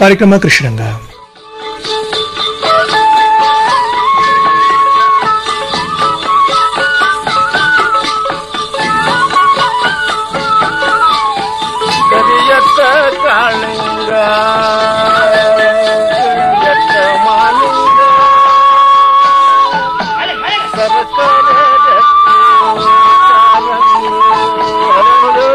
ಕಾರ್ಯಕ್ರಮ ಕೃಷ್ಣರಂಗ ಕರಿಯತ್ತ ಕಾಳಿಂಗ ಕರಿಯತ್ತ ಮಾಲಿಂಗ ಸರಸರ ರತ್ನ ಚಾರಂಗಿ ಹರಡು.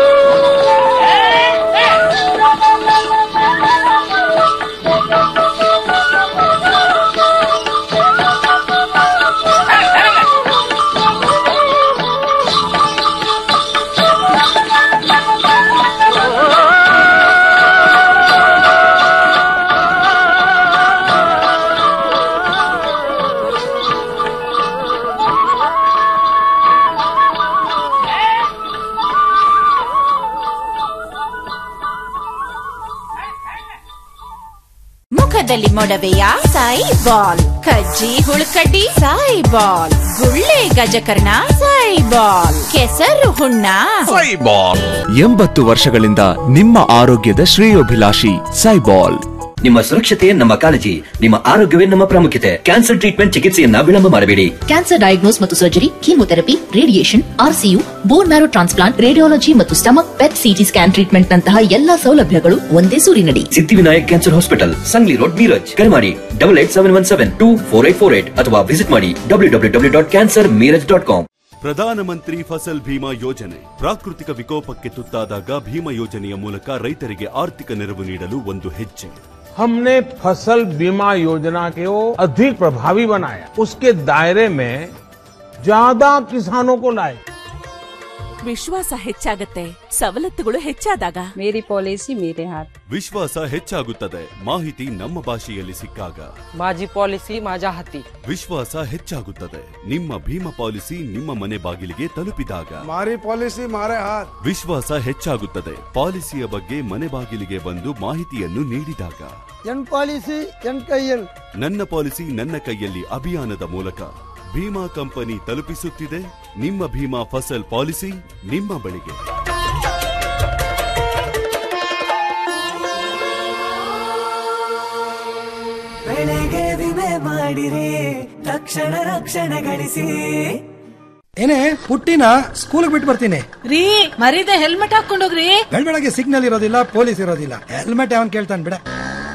ಮುಖದಲ್ಲಿ ಮೊಡವೆಯ ಸಾಯಿ ಬಾಲ್ ಕಜ್ಜಿ ಹುಳುಕಡ್ಡಿ ಸಾಯಿ ಬಾಲ್ ಗುಳ್ಳೆ ಗಜಕರ್ಣ ಸಾಯಿ ಬಾಲ್ ಕೆಸರು ಹುಣ್ಣ ಎಂಬತ್ತು ವರ್ಷಗಳಿಂದ ನಿಮ್ಮ ಆರೋಗ್ಯದ ಶ್ರೇಯೋಭಿಲಾಷಿ ಸೈಬಾಲ್ ನಿಮ್ಮ ಸುರಕ್ಷತೆ ನಮ್ಮ ಕಾಳಜಿ ನಿಮ್ಮ ಆರೋಗ್ಯವೇ ನಮ್ಮ ಪ್ರಾಮುಖ್ಯತೆ ಕ್ಯಾನ್ಸರ್ ಟ್ರೀಟ್ಮೆಂಟ್ ಚಿಕಿತ್ಸೆಯನ್ನ ವಿಳಂಬ ಮಾಡಬೇಡಿ ಕ್ಯಾನ್ಸರ್ ಡಯಾಗ್ನೋಸ್ ಮತ್ತು surgery chemotherapy radiation RCU bone marrow transplant radiology ಮತ್ತು stomach PET CT scan treatment ನಂತಹ ಎಲ್ಲಾ ಸೌಲಭ್ಯಗಳು ಒಂದೇ ಸೂರಿನಡಿ Siddhivinayak cancer hospital Sangli road Miraj ಕರೆ ಮಾಡಿ double eight seven one seven two four eight four eight ಅಥವಾ ವಿಸಿಟ್ ಮಾಡಿ W W W dot cancer Miraj dot com Pradhanmantri Fasal Bima ಯೋಜನೆ ಪ್ರಾಕೃತಿಕ ವಿಕೋಪಕ್ಕೆ ತುತ್ತಾದಾಗ ಭೀಮಾ ಯೋಜನೆಯ ಮೂಲಕ ರೈತರಿಗೆ ಆರ್ಥಿಕ ನೆರವು ನೀಡಲು ಒಂದು ಹೆಜ್ಜೆ हमने फसल बीमा योजना को अधिक प्रभावी बनाया उसके दायरे में ज्यादा किसानों को लाए ವಿಶ್ವಾಸ ಹೆಚ್ಚಾಗತ್ತೆ ಸವಲತ್ತುಗಳು ಹೆಚ್ಚಾದಾಗ मेरी पॉलिसी मेरे हाथ ವಿಶ್ವಾಸ ಹೆಚ್ಚಾಗುತ್ತದೆ ಮಾಹಿತಿ ನಮ್ಮ ಭಾಷೆಯಲ್ಲಿ ಸಿಕ್ಕಾಗ माझी पॉलिसी माझ्या हाती ವಿಶ್ವಾಸ ಹೆಚ್ಚಾಗುತ್ತದೆ ನಿಮ್ಮ ಭೀಮಾ ಪಾಲಿಸಿ ನಿಮ್ಮ ಮನೆ ಬಾಗಿಲಿಗೆ ತಲುಪಿದಾಗ हमारी पॉलिसी हमारे हाथ ವಿಶ್ವಾಸ ಹೆಚ್ಚಾಗುತ್ತದೆ ಪಾಲಿಸಿಯ ಬಗ್ಗೆ ಮನೆ ಬಾಗಿಲಿಗೆ ಬಂದು ಮಾಹಿತಿಯನ್ನು ನೀಡಿದಾಗ ಎನ್ ಪಾಲಿಸಿ ಎನ್ ಕೈಯಲ್ಲಿ ನನ್ನ ಪಾಲಿಸಿ ನನ್ನ ಕೈಯಲ್ಲಿ ಅಭಿಯಾನದ ಮೂಲಕ ಭೀಮಾ ಕಂಪನಿ ತಲುಪಿಸುತ್ತಿದೆ ನಿಮ್ಮ ಭೀಮಾ ಫಸಲ್ ಪಾಲಿಸಿ ನಿಮ್ಮ ಬಳಿಗೆ ಬೆಳೆಗೆ ವಿಮೆ ಮಾಡಿರಿ ತಕ್ಷಣ ರಕ್ಷಣೆ ಗಳಿಸಿ ಏನೇ ಪುಟ್ಟಿನ ಸ್ಕೂಲ್ ಬಿಟ್ಟು ಬರ್ತೀನಿ ರೀ ಮರೀದೆ ಹೆಲ್ಮೆಟ್ ಹಾಕೊಂಡೋಗ್ರಿ ಬೆಳಗ್ಗೆ ಸಿಗ್ನಲ್ ಇರೋದಿಲ್ಲ ಪೊಲೀಸ್ ಇರೋದಿಲ್ಲ ಹೆಲ್ಮೆಟ್ ಯಾವನ್ ಕೇಳ್ತಾನೆ ಬಿಡ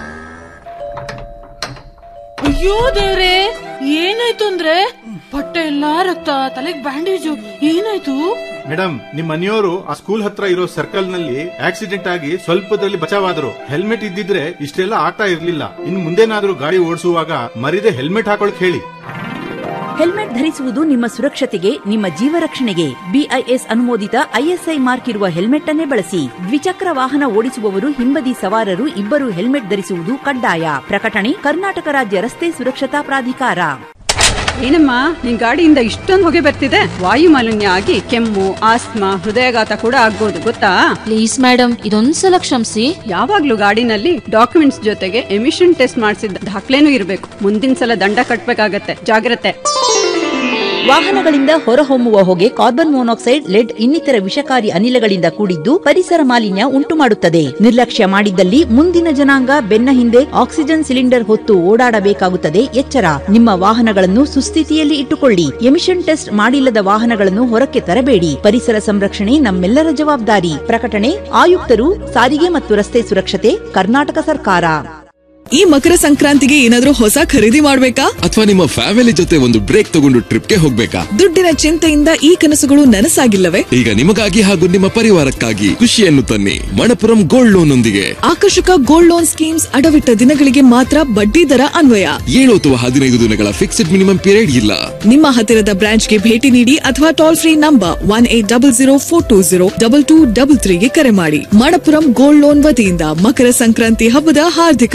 ಅಯ್ಯೋ ದೇವ್ರೆ ಏನಾಯ್ತು ಅಂದ್ರೆ ಬಟ್ಟೆ ಎಲ್ಲಾ ರಕ್ತ ತಲೆಗ್ ಬ್ಯಾಂಡೇಜು ಏನಾಯ್ತು ಮೇಡಮ್ ನಿಮ್ ಮನೆಯವರು ಆ ಸ್ಕೂಲ್ ಹತ್ರ ಇರೋ ಸರ್ಕಲ್ ನಲ್ಲಿ ಆಕ್ಸಿಡೆಂಟ್ ಆಗಿ ಸ್ವಲ್ಪದಲ್ಲಿ ಬಚಾವಾದ್ರು ಹೆಲ್ಮೆಟ್ ಇದ್ದಿದ್ರೆ ಇಷ್ಟೆಲ್ಲ ಆಗ್ತಾ ಇರ್ಲಿಲ್ಲ ಇನ್ ಮುಂದೇನಾದ್ರೂ ಗಾಡಿ ಓಡಿಸುವಾಗ ಮರಿದೆ ಹೆಲ್ಮೆಟ್ ಹಾಕೊಳಕ್ ಹೇಳಿ ಹೆಲ್ಮೆಟ್ ಧರಿಸುವುದು ನಿಮ್ಮ ಸುರಕ್ಷತೆಗೆ ನಿಮ್ಮ ಜೀವ ರಕ್ಷಣೆಗೆ ಬಿಐಎಸ್ ಅನುಮೋದಿತ ಐಎಸ್ಐ ಮಾರ್ಕ್ ಇರುವ ಹೆಲ್ಮೆಟ್ ಅನ್ನೇ ಬಳಸಿ ದ್ವಿಚಕ್ರ ವಾಹನ ಓಡಿಸುವವರು ಹಿಂಬದಿ ಸವಾರರು ಇಬ್ಬರು ಹೆಲ್ಮೆಟ್ ಧರಿಸುವುದು ಕಡ್ಡಾಯ ಪ್ರಕಟಣೆ ಕರ್ನಾಟಕ ರಾಜ್ಯ ರಸ್ತೆ ಸುರಕ್ಷತಾ ಪ್ರಾಧಿಕಾರ ಏನಮ್ಮ ನಿನ್ ಗಾಡಿಯಿಂದ ಇಷ್ಟೊಂದು ಹೊಗೆ ಬರ್ತಿದೆ ವಾಯು ಮಾಲಿನ್ಯ ಆಗಿ ಕೆಮ್ಮು ಆಸ್ತಮಾ ಹೃದಯಾಘಾತ ಕೂಡ ಆಗ್ಬೋದು ಗೊತ್ತಾ ಪ್ಲೀಸ್ ಮೇಡಮ್ ಇದೊಂದ್ಸಲ ಕ್ಷಮಿಸಿ ಯಾವಾಗ್ಲೂ ಗಾಡಿನಲ್ಲಿ ಡಾಕ್ಯುಮೆಂಟ್ಸ್ ಜೊತೆಗೆ ಎಮಿಷನ್ ಟೆಸ್ಟ್ ಮಾಡಿಸಿದ ದಾಖಲೆನೂ ಇರಬೇಕು ಮುಂದಿನ ಸಲ ದಂಡ ಕಟ್ಬೇಕಾಗತ್ತೆ ಜಾಗ್ರತೆ ವಾಹನಗಳಿಂದ ಹೊರಹೊಮ್ಮುವ ಹೊಗೆ ಕಾರ್ಬನ್ ಮೊನಾಕ್ಸೈಡ್ ಲೆಡ್ ಇನ್ನಿತರ ವಿಷಕಾರಿ ಅನಿಲಗಳಿಂದ ಕೂಡಿದ್ದು ಪರಿಸರ ಮಾಲಿನ್ಯ ಉಂಟು ಮಾಡುತ್ತದೆ ನಿರ್ಲಕ್ಷ್ಯ ಮಾಡಿದ್ದಲ್ಲಿ ಮುಂದಿನ ಜನಾಂಗ ಬೆನ್ನ ಹಿಂದೆ ಆಕ್ಸಿಜನ್ ಸಿಲಿಂಡರ್ ಹೊತ್ತು ಓಡಾಡಬೇಕಾಗುತ್ತದೆ ಎಚ್ಚರ ನಿಮ್ಮ ವಾಹನಗಳನ್ನು ಸುಸ್ಥಿತಿಯಲ್ಲಿ ಇಟ್ಟುಕೊಳ್ಳಿ ಎಮಿಷನ್ ಟೆಸ್ಟ್ ಮಾಡಿಲ್ಲದ ವಾಹನಗಳನ್ನು ಹೊರಕ್ಕೆ ತರಬೇಡಿ ಪರಿಸರ ಸಂರಕ್ಷಣೆ ನಮ್ಮೆಲ್ಲರ ಜವಾಬ್ದಾರಿ ಪ್ರಕಟಣೆ ಆಯುಕ್ತರು ಸಾರಿಗೆ ಮತ್ತು ರಸ್ತೆ ಸುರಕ್ಷತೆ ಕರ್ನಾಟಕ ಸರ್ಕಾರ ಈ ಮಕರ ಸಂಕ್ರಾಂತಿಗೆ ಏನಾದ್ರೂ ಹೊಸ ಖರೀದಿ ಮಾಡ್ಬೇಕಾ ಅಥವಾ ನಿಮ್ಮ ಫ್ಯಾಮಿಲಿ ಜೊತೆ ಒಂದು ಬ್ರೇಕ್ ತಗೊಂಡು ಟ್ರಿಪ್ಗೆ ಹೋಗ್ಬೇಕಾ ದುಡ್ಡಿನ ಚಿಂತೆಯಿಂದ ಈ ಕನಸುಗಳು ನನಸಾಗಿಲ್ಲವೇ ಈಗ ನಿಮಗಾಗಿ ಹಾಗೂ ನಿಮ್ಮ ಪರಿವಾರಕ್ಕಾಗಿ ಖುಷಿಯನ್ನು ತನ್ನಿ ಮಣಪುರಂ ಗೋಲ್ಡ್ ಲೋನ್ ಒಂದಿಗೆ ಆಕರ್ಷಕ ಗೋಲ್ಡ್ ಲೋನ್ ಸ್ಕೀಮ್ಸ್ ಅಡವಿಟ್ಟ ದಿನಗಳಿಗೆ ಮಾತ್ರ ಬಡ್ಡಿ ದರ ಅನ್ವಯ ಏಳು ಅಥವಾ ಹದಿನೈದು ದಿನಗಳ ಫಿಕ್ಸ್ಡ್ ಮಿನಿಮಮ್ ಪೀರಿಯಡ್ ಇಲ್ಲ ನಿಮ್ಮ ಹತ್ತಿರದ ಬ್ರಾಂಚ್ಗೆ ಭೇಟಿ ನೀಡಿ ಅಥವಾ toll free number one eight double zero four two zero double two double ತ್ರೀಗೆ ಕರೆ ಮಾಡಿ ಮಣಪುರಂ ಗೋಲ್ಡ್ ಲೋನ್ ವತಿಯಿಂದ ಮಕರ ಸಂಕ್ರಾಂತಿ ಹಬ್ಬದ ಹಾರ್ದಿಕ ಶುಭಾಶಯ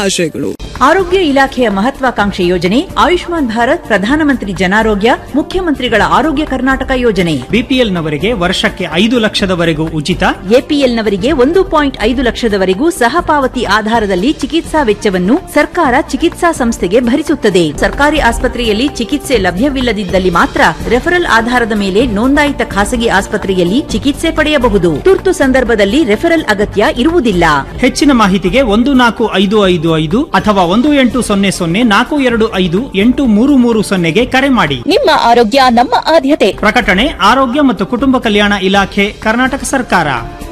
ಶುಭಾಶಯಗಳು ಆರೋಗ್ಯ ಇಲಾಖೆಯ ಮಹತ್ವಾಕಾಂಕ್ಷೆ ಯೋಜನೆ ಆಯುಷ್ಮಾನ್ ಭಾರತ್ ಪ್ರಧಾನಮಂತ್ರಿ ಜನಾರೋಗ್ಯ ಮುಖ್ಯಮಂತ್ರಿಗಳ ಆರೋಗ್ಯ ಕರ್ನಾಟಕ ಯೋಜನೆ ಬಿಪಿಎಲ್ನವರಿಗೆ ವರ್ಷಕ್ಕೆ ಐದು ಲಕ್ಷದವರೆಗೂ ಉಚಿತ ಎಪಿಎಲ್ನವರಿಗೆ ಒಂದು ಪಾಯಿಂಟ್ ಐದು ಲಕ್ಷದವರೆಗೂ ಸಹಪಾವತಿ ಆಧಾರದಲ್ಲಿ ಚಿಕಿತ್ಸಾ ವೆಚ್ಚವನ್ನು ಸರ್ಕಾರ ಚಿಕಿತ್ಸಾ ಸಂಸ್ಥೆಗೆ ಭರಿಸುತ್ತದೆ ಸರ್ಕಾರಿ ಆಸ್ಪತ್ರೆಯಲ್ಲಿ ಚಿಕಿತ್ಸೆ ಲಭ್ಯವಿಲ್ಲದಿದ್ದಲ್ಲಿ ಮಾತ್ರ ರೆಫರಲ್ ಆಧಾರದ ಮೇಲೆ ನೋಂದಾಯಿತ ಖಾಸಗಿ ಆಸ್ಪತ್ರೆಯಲ್ಲಿ ಚಿಕಿತ್ಸೆ ಪಡೆಯಬಹುದು ತುರ್ತು ಸಂದರ್ಭದಲ್ಲಿ ರೆಫರಲ್ ಅಗತ್ಯ ಇರುವುದಿಲ್ಲ ಹೆಚ್ಚಿನ ಮಾಹಿತಿಗೆ ಒಂದು ನಾಲ್ಕು ಐದು ಐದು ಐದು ಅಥವಾ ಒಂದು ಎಂಟು ಸೊನ್ನೆ ಸೊನ್ನೆ ನಾಲ್ಕು ಎರಡು ಐದು ಎಂಟು ಮೂರು ಮೂರು ಸೊನ್ನೆಗೆ ಕರೆ ಮಾಡಿ ನಿಮ್ಮ ಆರೋಗ್ಯ ನಮ್ಮ ಆದ್ಯತೆ ಪ್ರಕಟಣೆ ಆರೋಗ್ಯ ಮತ್ತು ಕುಟುಂಬ ಕಲ್ಯಾಣ ಇಲಾಖೆ ಕರ್ನಾಟಕ ಸರ್ಕಾರ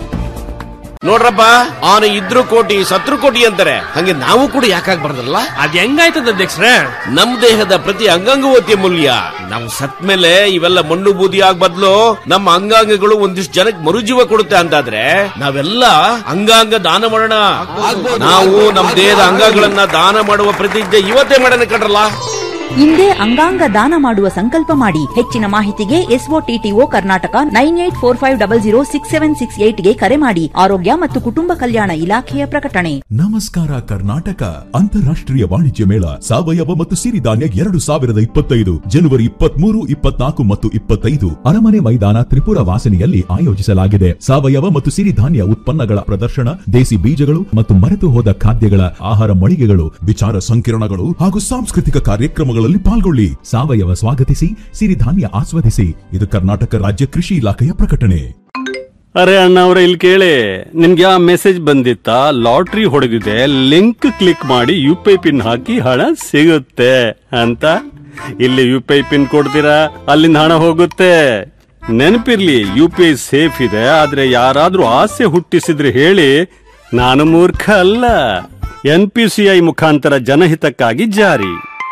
ನೋಡ್ರಪ್ಪ ಅವನು ಇದ್ರು ಕೋಟಿ ಸತ್ರು ಕೋಟಿ ಅಂತಾರೆ ಹಂಗೆ ನಾವು ಕೂಡ ಯಾಕಾಗ್ಬಾರ್ದಲ್ಲ ಅದ್ ಹೆಂಗಾಯ್ತದ ಅಧ್ಯಕ್ಷರೇ ನಮ್ ದೇಹದ ಪ್ರತಿ ಅಂಗಾಂಗವೂ ಅತಿ ಅಮೂಲ್ಯ ನಾವು ಸತ್ ಮೇಲೆ ಇವೆಲ್ಲ ಮಣ್ಣು ಬೂದಿ ಆಗ್ ಬದ್ಲು ನಮ್ಮ ಅಂಗಾಂಗಗಳು ಒಂದಿಷ್ಟು ಜನಕ್ಕೆ ಮರುಜೀವ ಕೊಡುತ್ತೆ ಅಂತಾದ್ರೆ ನಾವೆಲ್ಲ ಅಂಗಾಂಗ ದಾನ ಮಾಡೋಣ ನಾವು ನಮ್ ದೇಹದ ಅಂಗಗಳನ್ನ ದಾನ ಮಾಡುವ ಪ್ರತಿಜ್ಞೆ ಇವತ್ತೇ ಮಾಡೋಣ ಕಣ್ರಲ್ಲ ಹಿಂದೆ ಅಂಗಾಂಗ ದಾನ ಮಾಡುವ ಸಂಕಲ್ಪ ಮಾಡಿ ಹೆಚ್ಚಿನ ಮಾಹಿತಿಗೆ SOTTO Karnataka nine eight four five double zero six seven six ಏಟ್ಗೆ ಕರೆ ಮಾಡಿ ಆರೋಗ್ಯ ಮತ್ತು ಕುಟುಂಬ ಕಲ್ಯಾಣ ಇಲಾಖೆಯ ಪ್ರಕಟಣೆ ನಮಸ್ಕಾರ ಕರ್ನಾಟಕ ಅಂತಾರಾಷ್ಟ್ರೀಯ ವಾಣಿಜ್ಯ ಮೇಳ ಸಾವಯವ ಮತ್ತು ಸಿರಿಧಾನ್ಯ ಎರಡು ಸಾವಿರದ ಇಪ್ಪತ್ತೈದು ಜನವರಿ ಇಪ್ಪತ್ಮೂರು ಇಪ್ಪತ್ನಾಲ್ಕು ಮತ್ತು ಇಪ್ಪತ್ತೈದು ಅರಮನೆ ಮೈದಾನ ತ್ರಿಪುರ ವಾಸನೆಯಲ್ಲಿ ಆಯೋಜಿಸಲಾಗಿದೆ ಸಾವಯವ ಮತ್ತು ಸಿರಿಧಾನ್ಯ ಉತ್ಪನ್ನಗಳ ಪ್ರದರ್ಶನ ದೇಸಿ ಬೀಜಗಳು ಮತ್ತು ಮರೆತು ಹೋದ ಖಾದ್ಯಗಳ ಆಹಾರ ಮಳಿಗೆಗಳು ವಿಚಾರ ಸಂಕಿರಣಗಳು ಹಾಗೂ ಸಾಂಸ್ಕೃತಿಕ ಕಾರ್ಯಕ್ರಮಗಳಲ್ಲಿ ಪಾಲ್ಗೊಳ್ಳಿ ಸಾವಯವ ಸ್ವಾಗತಿಸಿ ಸಿರಿಧಾನ್ಯ ಆಸ್ವಾದಿಸಿ ಇದು ಕರ್ನಾಟಕ ರಾಜ್ಯ ಕೃಷಿ ಇಲಾಖೆಯ ಪ್ರಕಟಣೆ ಅರೆ ಅಣ್ಣ ಅವ್ರೆ ಇಲ್ಲಿ ಕೇಳಿ ನಿಮ್ಗೆ ಆ ಮೆಸೇಜ್ ಬಂದಿತ್ತಾ ಲಾಟ್ರಿ ಹೊಡೆದಿದೆ ಲಿಂಕ್ ಕ್ಲಿಕ್ ಮಾಡಿ ಯು ಪಿ ಐ ಪಿನ್ ಹಾಕಿ ಹಣ ಸಿಗುತ್ತೆ ಅಂತ ಇಲ್ಲಿ ಯು ಪಿ ಐ ಪಿನ್ ಕೊಡ್ತೀರಾ ಅಲ್ಲಿಂದ ಹಣ ಹೋಗುತ್ತೆ ನೆನಪಿರ್ಲಿ ಯು ಪಿ ಐ ಸೇಫ್ ಇದೆ ಆದ್ರೆ ಯಾರಾದ್ರೂ ಆಸೆ ಹುಟ್ಟಿಸಿದ್ರೆ ಹೇಳಿ ನಾನು ಮೂರ್ಖ ಅಲ್ಲ ಎನ್ ಪಿ ಸಿ ಐ ಮುಖಾಂತರ ಜನಹಿತಕ್ಕಾಗಿ ಜಾರಿ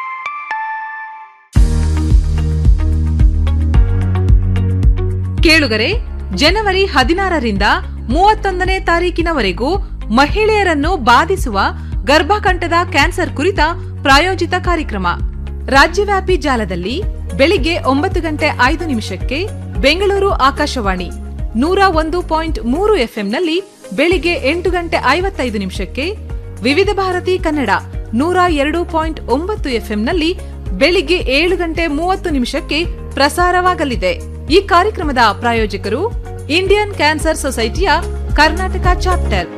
ಕೇಳುಗರೆ ಜನವರಿ ಹದಿನಾರರಿಂದ ಮೂವತ್ತೊಂದನೇ ತಾರೀಕಿನವರೆಗೂ ಮಹಿಳೆಯರನ್ನು ಬಾಧಿಸುವ ಗರ್ಭಕಂಠದ ಕ್ಯಾನ್ಸರ್ ಕುರಿತ ಪ್ರಾಯೋಜಿತ ಕಾರ್ಯಕ್ರಮ ರಾಜ್ಯವ್ಯಾಪಿ ಜಾಲದಲ್ಲಿ ಬೆಳಿಗ್ಗೆ ಒಂಬತ್ತು ಗಂಟೆ ಐದು ನಿಮಿಷಕ್ಕೆ ಬೆಂಗಳೂರು ಆಕಾಶವಾಣಿ ನೂರ ಒಂದು ಪಾಯಿಂಟ್ ಮೂರು ಎಫ್ಎಂನಲ್ಲಿ ಬೆಳಿಗ್ಗೆ ಎಂಟು ಗಂಟೆ ಐವತ್ತೈದು ನಿಮಿಷಕ್ಕೆ ವಿವಿಧ ಭಾರತಿ ಕನ್ನಡ ನೂರ ಎರಡು ಪಾಯಿಂಟ್ ಒಂಬತ್ತು ಎಫ್ಎಂನಲ್ಲಿ ಬೆಳಿಗ್ಗೆ ಏಳು ಗಂಟೆ ಮೂವತ್ತು ನಿಮಿಷಕ್ಕೆ ಪ್ರಸಾರವಾಗಲಿದೆ ಈ ಕಾರ್ಯಕ್ರಮದ ಪ್ರಾಯೋಜಕರು ಇಂಡಿಯನ್ ಕ್ಯಾನ್ಸರ್ ಸೊಸೈಟಿಯ ಕರ್ನಾಟಕ ಚಾಪ್ಟರ್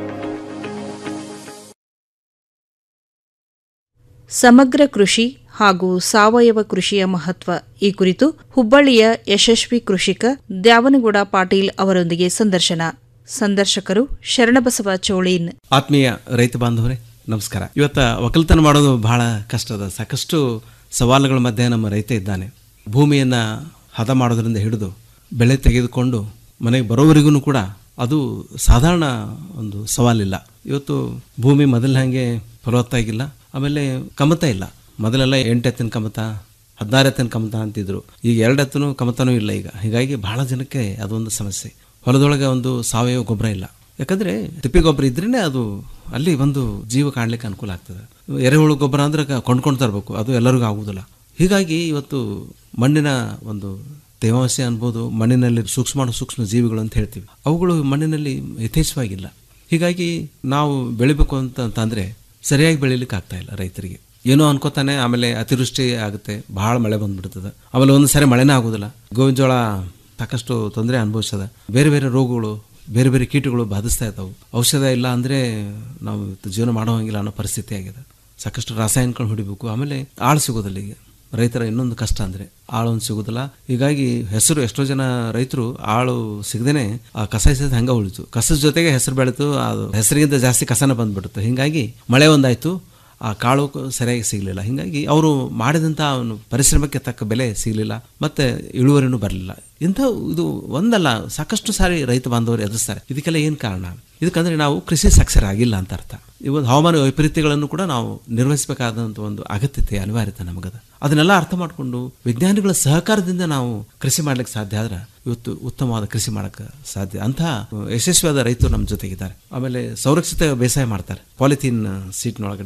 ಸಮಗ್ರ ಕೃಷಿ ಹಾಗೂ ಸಾವಯವ ಕೃಷಿಯ ಮಹತ್ವ ಈ ಕುರಿತು ಹುಬ್ಬಳ್ಳಿಯ ಯಶಸ್ವಿ ಕೃಷಿಕ ದ್ಯಾವನಗೌಡ ಪಾಟೀಲ್ ಅವರೊಂದಿಗೆ ಸಂದರ್ಶನ ಸಂದರ್ಶಕರು ಶರಣಬಸವ ಚೋಳೀನ್ ಆತ್ಮೀಯ ರೈತ ಬಾಂಧವರೇ ನಮಸ್ಕಾರ ಇವತ್ತ ಒಕ್ಕಲ್ತನ ಮಾಡೋದು ಬಹಳ ಕಷ್ಟದ ಸಾಕಷ್ಟು ಸವಾಲುಗಳ ಮಧ್ಯೆ ನಮ್ಮ ರೈತ ಇದ್ದಾನೆ ಭೂಮಿಯನ್ನು ಹದ ಮಾಡೋದ್ರಿಂದ ಹಿಡಿದು ಬೆಳೆ ತೆಗೆದುಕೊಂಡು ಮನೆಗೆ ಬರೋವರೆಗೂ ಕೂಡ ಅದು ಸಾಧಾರಣ ಒಂದು ಸವಾಲಿಲ್ಲ ಇವತ್ತು ಭೂಮಿ ಮೊದಲ ಹಾಗೆ ಫಲವತ್ತಾಗಿಲ್ಲ ಆಮೇಲೆ ಕಮತ ಇಲ್ಲ ಮೊದಲೆಲ್ಲ ಎಂಟು ಎತ್ತಿನ ಕಮತ ಹದಿನಾರು ಎತ್ತಿನ ಕಮತ ಅಂತಿದ್ರು ಈಗ ಎರಡು ಎತ್ತನೂ ಕಮತನೂ ಇಲ್ಲ ಈಗ ಹೀಗಾಗಿ ಬಹಳ ಜನಕ್ಕೆ ಅದೊಂದು ಸಮಸ್ಯೆ ಹೊಲದೊಳಗೆ ಒಂದು ಸಾವಯವ ಗೊಬ್ಬರ ಇಲ್ಲ ಯಾಕಂದರೆ ತಿಪ್ಪಿ ಗೊಬ್ಬರ ಇದ್ರೇ ಅದು ಅಲ್ಲಿ ಒಂದು ಜೀವ ಕಾಣಲಿಕ್ಕೆ ಅನುಕೂಲ ಆಗ್ತದೆ ಎರೆಹುಳು ಗೊಬ್ಬರ ಅಂದ್ರೆ ಕ- ಕೊಂಡ್ಕೊಂಡು ತರಬೇಕು ಅದು ಎಲ್ಲರಿಗೂ ಆಗುವುದಿಲ್ಲ ಹೀಗಾಗಿ ಇವತ್ತು ಮಣ್ಣಿನ ಒಂದು ತೇವಾಂಶ ಅನ್ಬೋದು ಮಣ್ಣಿನಲ್ಲಿ ಸೂಕ್ಷ್ಮ ಸೂಕ್ಷ್ಮ ಜೀವಿಗಳು ಅಂತ ಹೇಳ್ತೀವಿ ಅವುಗಳು ಮಣ್ಣಿನಲ್ಲಿ ಯಥೇಚ್ಛವಾಗಿಲ್ಲ ಹೀಗಾಗಿ ನಾವು ಬೆಳಿಬೇಕು ಅಂತ ಅಂತಂದ್ರೆ ಸರಿಯಾಗಿ ಬೆಳಿಲಿಕ್ಕೆ ಆಗ್ತಾ ಇಲ್ಲ ರೈತರಿಗೆ ಏನೋ ಅನ್ಕೋತಾನೆ ಆಮೇಲೆ ಅತಿವೃಷ್ಟಿ ಆಗುತ್ತೆ ಬಹಳ ಮಳೆ ಬಂದ್ಬಿಡ್ತದೆ ಆಮೇಲೆ ಒಂದು ಸರಿ ಮಳೆನೇ ಆಗೋದಿಲ್ಲ ಗೋವಿನ ಜೋಳ ಸಾಕಷ್ಟು ತೊಂದರೆ ಅನುಭವಿಸದ ಬೇರೆ ಬೇರೆ ರೋಗಗಳು ಬೇರೆ ಬೇರೆ ಕೀಟಗಳು ಬಾಧಿಸ್ತಾ ಇದ್ದಾವೆ ಔಷಧ ಇಲ್ಲ ಅಂದರೆ ನಾವು ಇವತ್ತು ಜೀವನ ಮಾಡೋ ಹಂಗಿಲ್ಲ ಅನ್ನೋ ಪರಿಸ್ಥಿತಿ ಆಗಿದೆ ಸಾಕಷ್ಟು ರಾಸಾಯನಿಕಗಳು ಹೊಡಿಬೇಕು ಆಮೇಲೆ ಆಳು ಸಿಗೋದಿಲ್ಲ ಈಗ ರೈತರ ಇನ್ನೊಂದು ಕಷ್ಟ ಅಂದರೆ ಆಳು ಒಂದು ಸಿಗೋದಿಲ್ಲ ಹೀಗಾಗಿ ಹೆಸರು ಎಷ್ಟೋ ಜನ ರೈತರು ಆಳು ಸಿಗದೇನೆ ಆ ಕಸ ಎಸೆದು ಹಂಗೆ ಉಳಿತು ಕಸದ ಜೊತೆಗೆ ಹೆಸರು ಬೆಳೆತು ಅದು ಹೆಸರಿಗಿಂತ ಜಾಸ್ತಿ ಕಸನ ಬಂದ್ಬಿಡುತ್ತೆ ಹೀಗಾಗಿ ಮಳೆ ಒಂದಾಯ್ತು ಆ ಕಾಳು ಕ- ಸರಿಯಾಗಿ ಸಿಗಲಿಲ್ಲ ಹೀಗಾಗಿ ಅವರು ಮಾಡಿದಂಥ ಅವನು ಪರಿಶ್ರಮಕ್ಕೆ ತಕ್ಕ ಬೆಲೆ ಸಿಗಲಿಲ್ಲ ಮತ್ತೆ ಇಳುವರಿನೂ ಬರಲಿಲ್ಲ ಇಂಥ ಇದು ಒಂದಲ್ಲ ಸಾಕಷ್ಟು ಸಾರಿ ರೈತ ಬಾಂಧವರು ಎದುರಿಸ್ತಾರೆ ಇದಕ್ಕೆಲ್ಲ ಏನು ಕಾರಣ ಇದಕ್ಕಂದ್ರೆ ನಾವು ಕೃಷಿ ಸಾಕ್ಷರಾಗಿಲ್ಲ ಅಂತ ಅರ್ಥ ಇವತ್ತು ಹವಾಮಾನ ವೈಪರೀತ್ಯಗಳನ್ನು ಕೂಡ ನಾವು ನಿರ್ವಹಿಸಬೇಕಾದಂಥ ಒಂದು ಅಗತ್ಯತೆ ಅನಿವಾರ್ಯತೆ ನಮಗದ ಅದನ್ನೆಲ್ಲ ಅರ್ಥ ಮಾಡಿಕೊಂಡು ವಿಜ್ಞಾನಿಗಳ ಸಹಕಾರದಿಂದ ನಾವು ಕೃಷಿ ಮಾಡ್ಲಿಕ್ಕೆ ಸಾಧ್ಯ ಆದ್ರೆ ಇವತ್ತು ಉತ್ತಮವಾದ ಕೃಷಿ ಮಾಡಕ್ಕೆ ಸಾಧ್ಯ ಅಂತಹ ಯಶಸ್ವಿಯಾದ ರೈತರು ನಮ್ಮ ಜೊತೆಗಿದ್ದಾರೆ ಆಮೇಲೆ ಸಂರಕ್ಷಿತ ಬೇಸಾಯ ಮಾಡ್ತಾರೆ ಪಾಲಿಥೀನ್ ಸೀಟ್ನೊಳಗಡೆ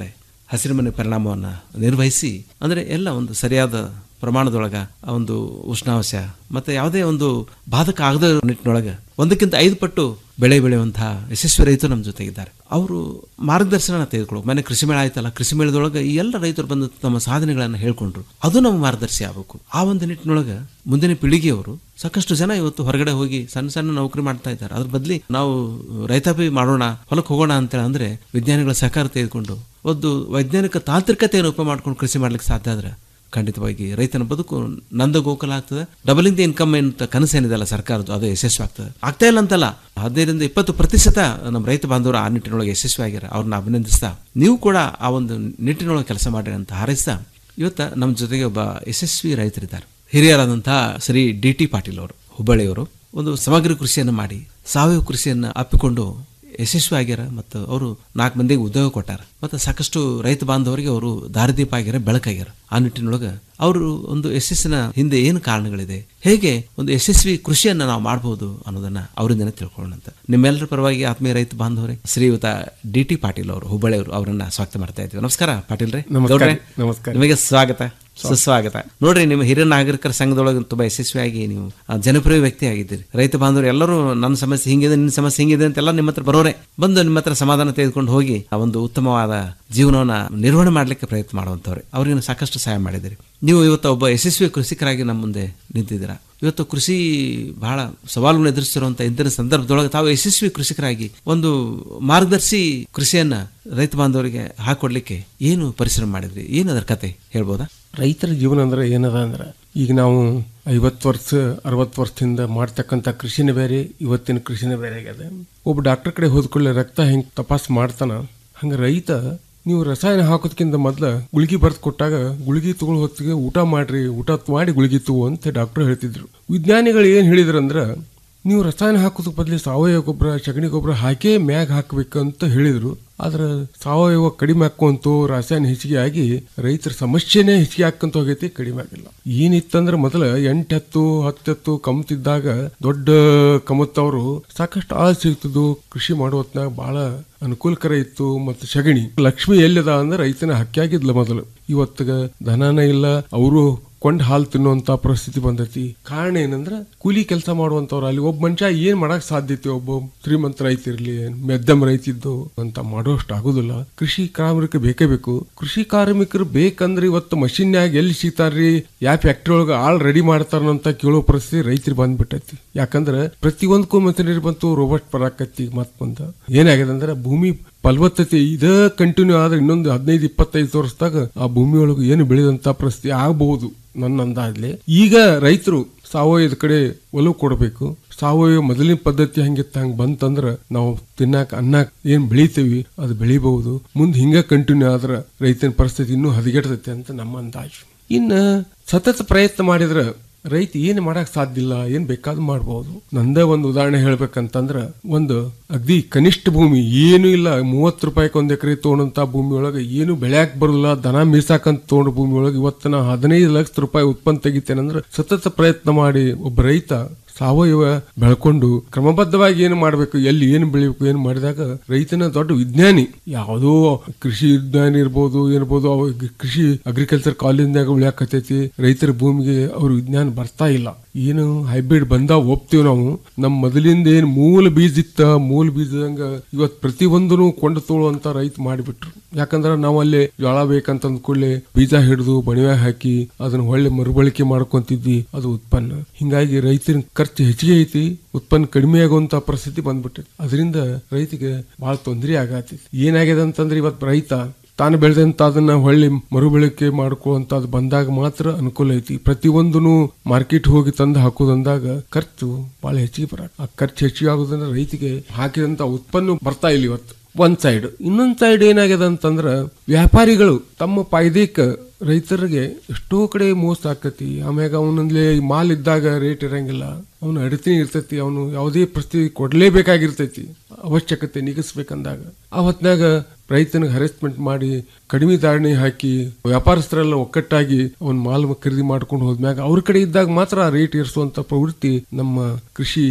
ಹಸಿರುಮನೆ ಪರಿಣಾಮವನ್ನು ನಿರ್ವಹಿಸಿ ಅಂದರೆ ಎಲ್ಲ ಒಂದು ಸರಿಯಾದ ಪ್ರಮಾಣದೊಳಗ ಆ ಒಂದು ಉಷ್ಣಾಂಶ ಮತ್ತೆ ಯಾವುದೇ ಒಂದು ಬಾಧಕ ಆಗದ ನಿಟ್ಟಿನೊಳಗೆ ಒಂದಕ್ಕಿಂತ ಐದು ಪಟ್ಟು ಬೆಳೆ ಬೆಳೆಯುವಂತಹ ಯಶಸ್ವಿ ರೈತರು ನಮ್ಮ ಜೊತೆಗಿದ್ದಾರೆ ಅವರು ಮಾರ್ಗದರ್ಶನ ತೆಗೆದುಕೊಳ್ಳೋ ಮನೆ ಕೃಷಿ ಮೇಳ ಆಯ್ತಲ್ಲ ಕೃಷಿ ಮೇಳದೊಳಗೆ ಈ ಎಲ್ಲ ರೈತರು ಬಂದು ತಮ್ಮ ಸಾಧನೆಗಳನ್ನು ಹೇಳ್ಕೊಂಡ್ರು ಅದು ನಮ್ಮ ಮಾರ್ಗದರ್ಶಿ ಆಗಬೇಕು ಆ ಒಂದು ನಿಟ್ಟಿನೊಳಗೆ ಮುಂದಿನ ಪೀಳಿಗೆಯವರು ಸಾಕಷ್ಟು ಜನ ಇವತ್ತು ಹೊರಗಡೆ ಹೋಗಿ ಸಣ್ಣ ಸಣ್ಣ ನೌಕರಿ ಮಾಡ್ತಾ ಇದ್ದಾರೆ ಅದ್ರ ಬದಲಿ ನಾವು ರೈತಾಪಿ ಮಾಡೋಣ ಹೊಲಕ್ಕೆ ಹೋಗೋಣ ಅಂತೇಳಿ ಅಂದ್ರೆ ವಿಜ್ಞಾನಿಗಳ ಸಹಕಾರ ತೆಗೆದುಕೊಂಡು ಒಂದು ವೈಜ್ಞಾನಿಕ ತಾಂತ್ರಿಕತೆಯನ್ನು ಉಪ ಮಾಡ್ಕೊಂಡು ಕೃಷಿ ಮಾಡ್ಲಿಕ್ಕೆ ಸಾಧ್ಯ ಆದ್ರೆ ಖಂಡಿತವಾಗಿ ರೈತನ ಬದುಕು ನಂದ ಗೋಕುಲ ಆಗ್ತದೆ ಡಬಲ್ ಇಂದ ಇನ್ಕಮ್ ಅಂತ ಕನಸೇನಿದೆಲ್ಲ ಸರ್ಕಾರದ್ದು ಅದು ಯಶಸ್ವಿ ಆಗ್ತದೆ ಆಗ್ತಾ ಇಲ್ಲ ಅಂತಲ್ಲ ಹದಿನೈದರಿಂದ ಇಪ್ಪತ್ತು ಪ್ರತಿಶತ ನಮ್ಮ ರೈತ ಬಾಂಧವರು ಆ ನಿಟ್ಟಿನೊಳಗೆ ಯಶಸ್ವಿ ಆಗ್ಯಾರ ಅವ್ರನ್ನ ಅಭಿನಂದಿಸ್ತಾ ನೀವು ಕೂಡ ಆ ಒಂದು ನಿಟ್ಟಿನೊಳಗೆ ಕೆಲಸ ಮಾಡಿರಿ ಅಂತ ಹಾರೈಸ್ತಾ ಇವತ್ತ ನಮ್ಮ ಜೊತೆಗೆ ಒಬ್ಬ ಯಶಸ್ವಿ ರೈತರಿದ್ದಾರೆ ಹಿರಿಯರಾದಂತಹ ಶ್ರೀ ಡಿ ಟಿ ಪಾಟೀಲ್ ಅವರು ಹುಬ್ಬಳ್ಳಿಯವರು ಒಂದು ಸಮಗ್ರ ಕೃಷಿಯನ್ನು ಮಾಡಿ ಸಾವಯವ ಕೃಷಿಯನ್ನು ಅಪ್ಪಿಕೊಂಡು ಯಶಸ್ವಿ ಆಗ್ಯಾರ ಮತ್ತು ಅವರು ನಾಲ್ಕು ಮಂದಿಗೆ ಉದ್ಯೋಗ ಕೊಟ್ಟಾರ ಮತ್ತು ಸಾಕಷ್ಟು ರೈತ ಬಾಂಧವರಿಗೆ ಅವರು ದಾರಿದೀಪ ಆಗ್ಯಾರ ಬೆಳಕಾಗ್ಯಾರ ಆ ನಿಟ್ಟಿನೊಳಗೆ ಅವರು ಒಂದು ಯಶಸ್ಸಿನ ಹಿಂದೆ ಏನು ಕಾರಣಗಳಿದೆ ಹೇಗೆ ಒಂದು ಯಶಸ್ವಿ ಕೃಷಿಯನ್ನ ನಾವು ಮಾಡಬಹುದು ಅನ್ನೋದನ್ನ ಅವರಿಂದನೇ ತಿಳ್ಕೊಳ್ಳೋಣ ಅಂತ ನಿಮ್ಮೆಲ್ಲರ ಪರವಾಗಿ ಆತ್ಮೀಯ ರೈತ ಬಾಂಧವರೇ ಶ್ರೀಯುತ ಡಿ ಟಿ ಪಾಟೀಲ್ ಅವರು ಹುಬ್ಬಳ್ಳಿ ಅವರು ಅವರನ್ನ ಸ್ವಾಗತ ಮಾಡ್ತಾ ಇದ್ದೀವಿ ನಮಸ್ಕಾರ ಪಾಟೀಲ್ ರೇ ನಮಸ್ಕಾರ. ನಮಸ್ಕಾರ. ನಿಮಗೆ ಸ್ವಾಗತ ಸುಸ್ವಾಗತ ನೋಡ್ರಿ ನಿಮ್ಮ ಹಿರಿಯ ನಾಗರಿಕರ ಸಂಘದೊಳಗೆ ತುಂಬಾ ಯಶಸ್ವಿಯಾಗಿ ನೀವು ಆ, ಜನಪ್ರಿಯ ವ್ಯಕ್ತಿ ಆಗಿದ್ದೀರಿ ರೈತ ಬಾಂಧವರು ಎಲ್ಲರೂ ನನ್ನ ಸಮಸ್ಯೆ ಹಿಂಗಿದೆ ನಿನ್ನ ಸಮಸ್ಯೆ ಹಿಂಗಿದೆ ಅಂತೆಲ್ಲ ನಿಮ್ಮ ಹತ್ರ ಬರೋರೆ ಬಂದು ನಿಮ್ಮ ಹತ್ರ ಸಮಾಧಾನ ತೆಗೆದುಕೊಂಡು ಹೋಗಿ ಆ ಒಂದು ಉತ್ತಮವಾದ ಜೀವನವನ್ನ ನಿರ್ವಹಣೆ ಮಾಡಲಿಕ್ಕೆ ಪ್ರಯತ್ನ ಮಾಡುವಂಥವ್ರೆ ಅವ್ರಿಗೆ ಸಾಕಷ್ಟು ಸಹಾಯ ಮಾಡಿದಿರಿ ನೀವು ಇವತ್ತು ಒಬ್ಬ ಯಶಸ್ವಿ ಕೃಷಿಕರಾಗಿ ನಮ್ಮ ಮುಂದೆ ನಿಂತಿದ್ದೀರಾ ಇವತ್ತು ಕೃಷಿ ಬಹಳ ಸವಾಲುಗಳನ್ನು ಎದುರಿಸಿರುವಂತ ಇಂದಿನ ಸಂದರ್ಭದೊಳಗೆ ತಾವು ಯಶಸ್ವಿ ಕೃಷಿಕರಾಗಿ ಒಂದು ಮಾರ್ಗದರ್ಶಿ ಕೃಷಿಯನ್ನ ರೈತ ಬಾಂಧವರಿಗೆ ಹಾಕೊಡ್ಲಿಕ್ಕೆ ಏನು ಪರಿಶ್ರಮ ಮಾಡಿದ್ರಿ ಏನು ಅದರ ಕತೆ ಹೇಳ್ಬೋದಾ ರೈತರ ಜೀವನ ಅಂದ್ರೆ ಏನದ ಅಂದ್ರೆ ಈಗ ನಾವು ಐವತ್ತು ವರ್ಷ ಅರವತ್ತು ವರ್ಷದಿಂದ ಮಾಡ್ತಕ್ಕಂಥ ಕೃಷಿನೇ ಬೇರೆ ಇವತ್ತಿನ ಕೃಷಿನೇ ಬೇರೆ ಆಗ್ಯದ ಒಬ್ಬ ಡಾಕ್ಟರ್ ಕಡೆ ಹೋದ್ಕೊಳ್ಳೆ ರಕ್ತ ಹೆಂಗ್ ತಪಾಸ್ ಮಾಡ್ತಾನ ಹಂಗ ರೈತ ನೀವು ರಸಾಯನ ಹಾಕೋದಕ್ಕಿಂತ ಮೊದ್ಲ ಗುಳಿಗೆ ಬರ್ದು ಕೊಟ್ಟಾಗ ಗುಳಿಗೆ ತಗೊಳ್ಳೋ ಹೊತ್ತಿಗೆ ಊಟ ಮಾಡ್ರಿ ಊಟ ಮಾಡಿ ಗುಳಿಗೆ ತಗೋ ಅಂತ ಡಾಕ್ಟರ್ ಹೇಳ್ತಿದ್ರು ವಿಜ್ಞಾನಿಗಳು ಏನ್ ಹೇಳಿದ್ರಂದ್ರ ನೀವು ರಸಾಯನ ಹಾಕೋದಕ್ಕೆ ಬದಲಿ ಸಾವಯವ ಗೊಬ್ಬರ ಸಗಣಿ ಗೊಬ್ಬರ ಹಾಕೇ ಮ್ಯಾಗ್ ಹಾಕ್ಬೇಕಂತ ಹೇಳಿದ್ರು ಆದ್ರೆ ಸಾವಯವ ಕಡಿಮೆ ಹಾಕೊಂತು ರಾಸಾಯನ ಹೆಚ್ಚಿಗೆ ಆಗಿ ರೈತರ ಸಮಸ್ಯೆನೇ ಹೆಚ್ಚಿಗೆ ಹಾಕಂತ ಹೋಗೈತಿ ಕಡಿಮೆ ಆಗಿಲ್ಲ ಏನಿತ್ತಂದ್ರೆ ಮೊದಲ ಎಂಟತ್ತು ಹತ್ತತ್ತು ಕಮತಿದ್ದಾಗ ದೊಡ್ಡ ಕಮತ್ತವರು ಸಾಕಷ್ಟು ಆಳ್ ಸಿಗ್ತದ್ದು ಕೃಷಿ ಮಾಡೋ ಹೊತ್ನಾಗ ಬಹಳ ಅನುಕೂಲಕರ ಇತ್ತು ಮತ್ತು ಸಗಣಿ ಲಕ್ಷ್ಮಿ ಎಲ್ಲಿದ ಅಂದ್ರೆ ರೈತನ ಹಕ್ಕಿಯಾಗಿದ್ಲ ಮೊದಲು ಇವತ್ತಿಗ ದನನ ಇಲ್ಲ ಅವರು ಕೊಂಡ್ ಹಾಲು ತಿನ್ನುವಂತ ಪರಿಸ್ಥಿತಿ ಬಂದೈತಿ ಕಾರಣ ಏನಂದ್ರ ಕೂಲಿ ಕೆಲಸ ಮಾಡುವಂತವ್ರು ಅಲ್ಲಿ ಒಬ್ಬ ಮನುಷ್ಯ ಏನ್ ಮಾಡಕ್ ಸಾಧ್ಯತೆ ಒಬ್ಬ ಶ್ರೀಮಂತ ರೈತ ಇರ್ಲಿ ಮೆದ್ದಮ್ ರೈತ ಇದ್ದು ಅಂತ ಮಾಡೋಷ್ಟು ಆಗುದಿಲ್ಲ ಕೃಷಿ ಕಾರ್ಮಿಕ ಬೇಕೇ ಬೇಕು ಕೃಷಿ ಕಾರ್ಮಿಕರು ಬೇಕಂದ್ರೆ ಇವತ್ತು ಮಷಿನ್ಯಾಗ ಎಲ್ಲಿ ಸಿಗ್ತಾರ್ರಿ ಯಾವ ಫ್ಯಾಕ್ಟ್ರಿ ಒಳಗ ಆಳ್ ರೆಡಿ ಮಾಡ್ತಾರಂತ ಕೇಳೋ ಪರಿಸ್ಥಿತಿ ರೈತರಿಗೆ ಬಂದ್ಬಿಟ್ಟೈತಿ ಯಾಕಂದ್ರ ಪ್ರತಿಯೊಂದಕ್ಕೂ ಮಷಿನರಿ ಬಂತು ರೋಬೋಟ್ ಬರಾಕತ್ತಿ ಮತ್ ಬಂದ ಏನಾಗಿದೆ ಅಂದ್ರೆ ಭೂಮಿ ಫಲವತ್ತತೆ ಇದ ಕಂಟಿನ್ಯೂ ಆದ್ರೆ ಇನ್ನೊಂದು ಹದಿನೈದು ಇಪ್ಪತ್ತೈದು ವರ್ಷದಾಗ ಆ ಭೂಮಿ ಒಳಗೆ ಏನು ಬೆಳೆದಂತ ಪರಿಸ್ಥಿತಿ ಆಗಬಹುದು ನನ್ನ ಅಂದಾಜ್ಲೆ ಈಗ ರೈತರು ಸಾವಯವದ ಕಡೆ ಒಲವು ಕೊಡಬೇಕು ಸಾವಯವ ಮೊದಲಿನ ಪದ್ಧತಿ ಹಂಗಿತ್ತ ಹಂಗ ಬಂತಂದ್ರ ನಾವು ತಿನ್ನಾಕ ಅನ್ನಕ್ ಏನ್ ಬೆಳಿತೀವಿ ಅದು ಬೆಳಿಬಹುದು ಮುಂದ್ ಹಿಂಗ ಕಂಟಿನ್ಯೂ ಆದ್ರ ರೈತನ ಪರಿಸ್ಥಿತಿ ಇನ್ನೂ ಹದಗೆಡ್ತೈತೆ ಅಂತ ನಮ್ಮ ಅಂದಾಜು ಇನ್ನ ಸತತ ಪ್ರಯತ್ನ ಮಾಡಿದ್ರ ರೈತ ಏನ್ ಮಾಡಕ್ ಸಾಧ್ಯ ಇಲ್ಲ ಏನ್ ಬೇಕಾದ್ರೂ ಮಾಡಬಹುದು ನಂದೇ ಒಂದು ಉದಾಹರಣೆ ಹೇಳ್ಬೇಕಂತಂದ್ರ ಒಂದು ಅಗ್ದಿ ಕನಿಷ್ಠ ಭೂಮಿ ಏನು ಇಲ್ಲ ಮೂವತ್ತು ರೂಪಾಯಿಗೆ ಒಂದ್ ಎಕರೆ ತಗೊಂಡಂತ ಭೂಮಿ ಒಳಗೆ ಏನು ಬೆಳ್ಯಾಕ್ ಬರೋದಿಲ್ಲ ದನ ಮೀಸಾಕಂತ ತಗೊಂಡ ಭೂಮಿ ಒಳಗೆ ಇವತ್ತು ನಾ ಹದಿನೈದು ಲಕ್ಷ ರೂಪಾಯಿ ಉತ್ಪನ್ನ ತೆಗಿತೇನಂದ್ರ ಸತತ ಪ್ರಯತ್ನ ಮಾಡಿ ಒಬ್ಬ ರೈತ ಸಾವಯವ ಬೆಳ್ಕೊಂಡು ಕ್ರಮಬದ್ಧವಾಗಿ ಏನು ಮಾಡಬೇಕು ಎಲ್ಲಿ ಏನು ಬೆಳಿಬೇಕು ಏನು ಮಾಡಿದಾಗ ರೈತನ ದೊಡ್ಡ ವಿಜ್ಞಾನಿ ಯಾವುದೋ ಕೃಷಿ ವಿಜ್ಞಾನಿ ಇರ್ಬೋದು ಇರ್ಬೋದು ಅವ ಕೃಷಿ ಅಗ್ರಿಕಲ್ಚರ್ ಕಾಲೇಜ್ನಾಗ ಉಳ್ಯಾಕತೈತಿ ರೈತರ ಭೂಮಿಗೆ ಅವ್ರ ವಿಜ್ಞಾನ ಬರ್ತಾ ಇಲ್ಲ ಏನು ಹೈಬ್ರಿಡ್ ಬಂದಾವ ಒಪ್ತೀವಿ ನಾವು ನಮ್ಮ ಮೊದಲಿಂದ ಏನ್ ಮೂಲ ಬೀಜ ಇತ್ತ ಮೂಲ ಬೀಜದಂಗ ಇವತ್ ಪ್ರತಿಯೊಂದನು ಕೊಂಡು ತೋಳುವಂತ ರೈತ ಮಾಡಿಬಿಟ್ರು ಯಾಕಂದ್ರ ನಾವು ಅಲ್ಲಿ ಜೋಳ ಬೇಕಂತ ಅಂದ್ಕೊಳ್ಳೆ ಬೀಜ ಹಿಡಿದು ಬಣಿವೆ ಹಾಕಿ ಅದನ್ನ ಒಳ್ಳೆ ಮರುಬಳಕೆ ಮಾಡ್ಕೊಂತಿದ್ವಿ ಅದು ಉತ್ಪನ್ನ ಹಿಂಗಾಗಿ ರೈತನ ಖರ್ಚು ಹೆಚ್ಚಿಗೆ ಐತಿ ಉತ್ಪನ್ನ ಕಡಿಮೆ ಆಗುವಂತ ಪರಿಸ್ಥಿತಿ ಬಂದ್ಬಿಟ್ಟೈತಿ ಅದರಿಂದ ರೈತಿಗೆ ಬಹಳ ತೊಂದರೆ ಆಗತೈತಿ ಏನಾಗಿದೆ ಅಂತಂದ್ರೆ ಇವತ್ತು ರೈತ ತಾನು ಬೆಳೆದಂತ ಅದನ್ನ ಹೊಳ್ಳಿ ಮರುಬಳಕೆ ಮಾಡ್ಕೊಳ್ಳುವಂತದ್ದು ಬಂದಾಗ ಮಾತ್ರ ಅನುಕೂಲ ಐತಿ ಪ್ರತಿಯೊಂದನು ಮಾರ್ಕೆಟ್ ಹೋಗಿ ತಂದು ಹಾಕೋದಂದಾಗ ಖರ್ಚು ಬಹಳ ಹೆಚ್ಚಿಗೆ ಬರ ಆ ಖರ್ಚು ಹೆಚ್ಚಿಗೆ ಆಗೋದ್ರಿಂದ ರೈತಿಗೆ ಹಾಕಿದಂತ ಉತ್ಪನ್ನ ಬರ್ತಾ ಇಲ್ಲ ಇವತ್ತು ಒಂದ್ ಸೈಡ್ ಇನ್ನೊಂದ್ ಸೈಡ್ ಏನಾಗ್ಯದ ಅಂತಂದ್ರ ವ್ಯಾಪಾರಿಗಳು ತಮ್ಮ ಪಾಯ್ದೇಕ ರೈತರಿಗೆ ಎಷ್ಟೋ ಕಡೆ ಮೋಸ ಆಕತಿ ಆಮ್ಯಾಗ ಅವನಲ್ಲಿ ಮಾಲ್ ಇದ್ದಾಗ ರೇಟ್ ಇರಂಗಿಲ್ಲ ಅವನು ಅಡತಿನಿ ಇರ್ತೈತಿ ಅವನು ಯಾವುದೇ ಪರಿಸ್ಥಿತಿ ಕೊಡ್ಲೇಬೇಕಾಗಿರ್ತೈತಿ ಅವಶ್ಯಕತೆ ನಿಗಿಸ್ಬೇಕಂದಾಗ ಆ ಹೊತ್ನಾಗ ರೈತನಿಗೆ ಹರೆಸ್ಮೆಂಟ್ ಮಾಡಿ ಕಡಿಮೆ ಧಾರಣೆ ಹಾಕಿ ವ್ಯಾಪಾರಸ್ಥರೆಲ್ಲ ಒಕ್ಕಟ್ಟಾಗಿ ಅವನ್ ಮಾಲ್ ಖರೀದಿ ಮಾಡ್ಕೊಂಡು ಹೋದ್ಮ್ಯಾಗ ಅವ್ರ ಕಡೆ ಇದ್ದಾಗ ಮಾತ್ರ ರೇಟ್ ಏರಿಸುವಂತ ಪ್ರವೃತ್ತಿ ನಮ್ಮ ಕೃಷಿ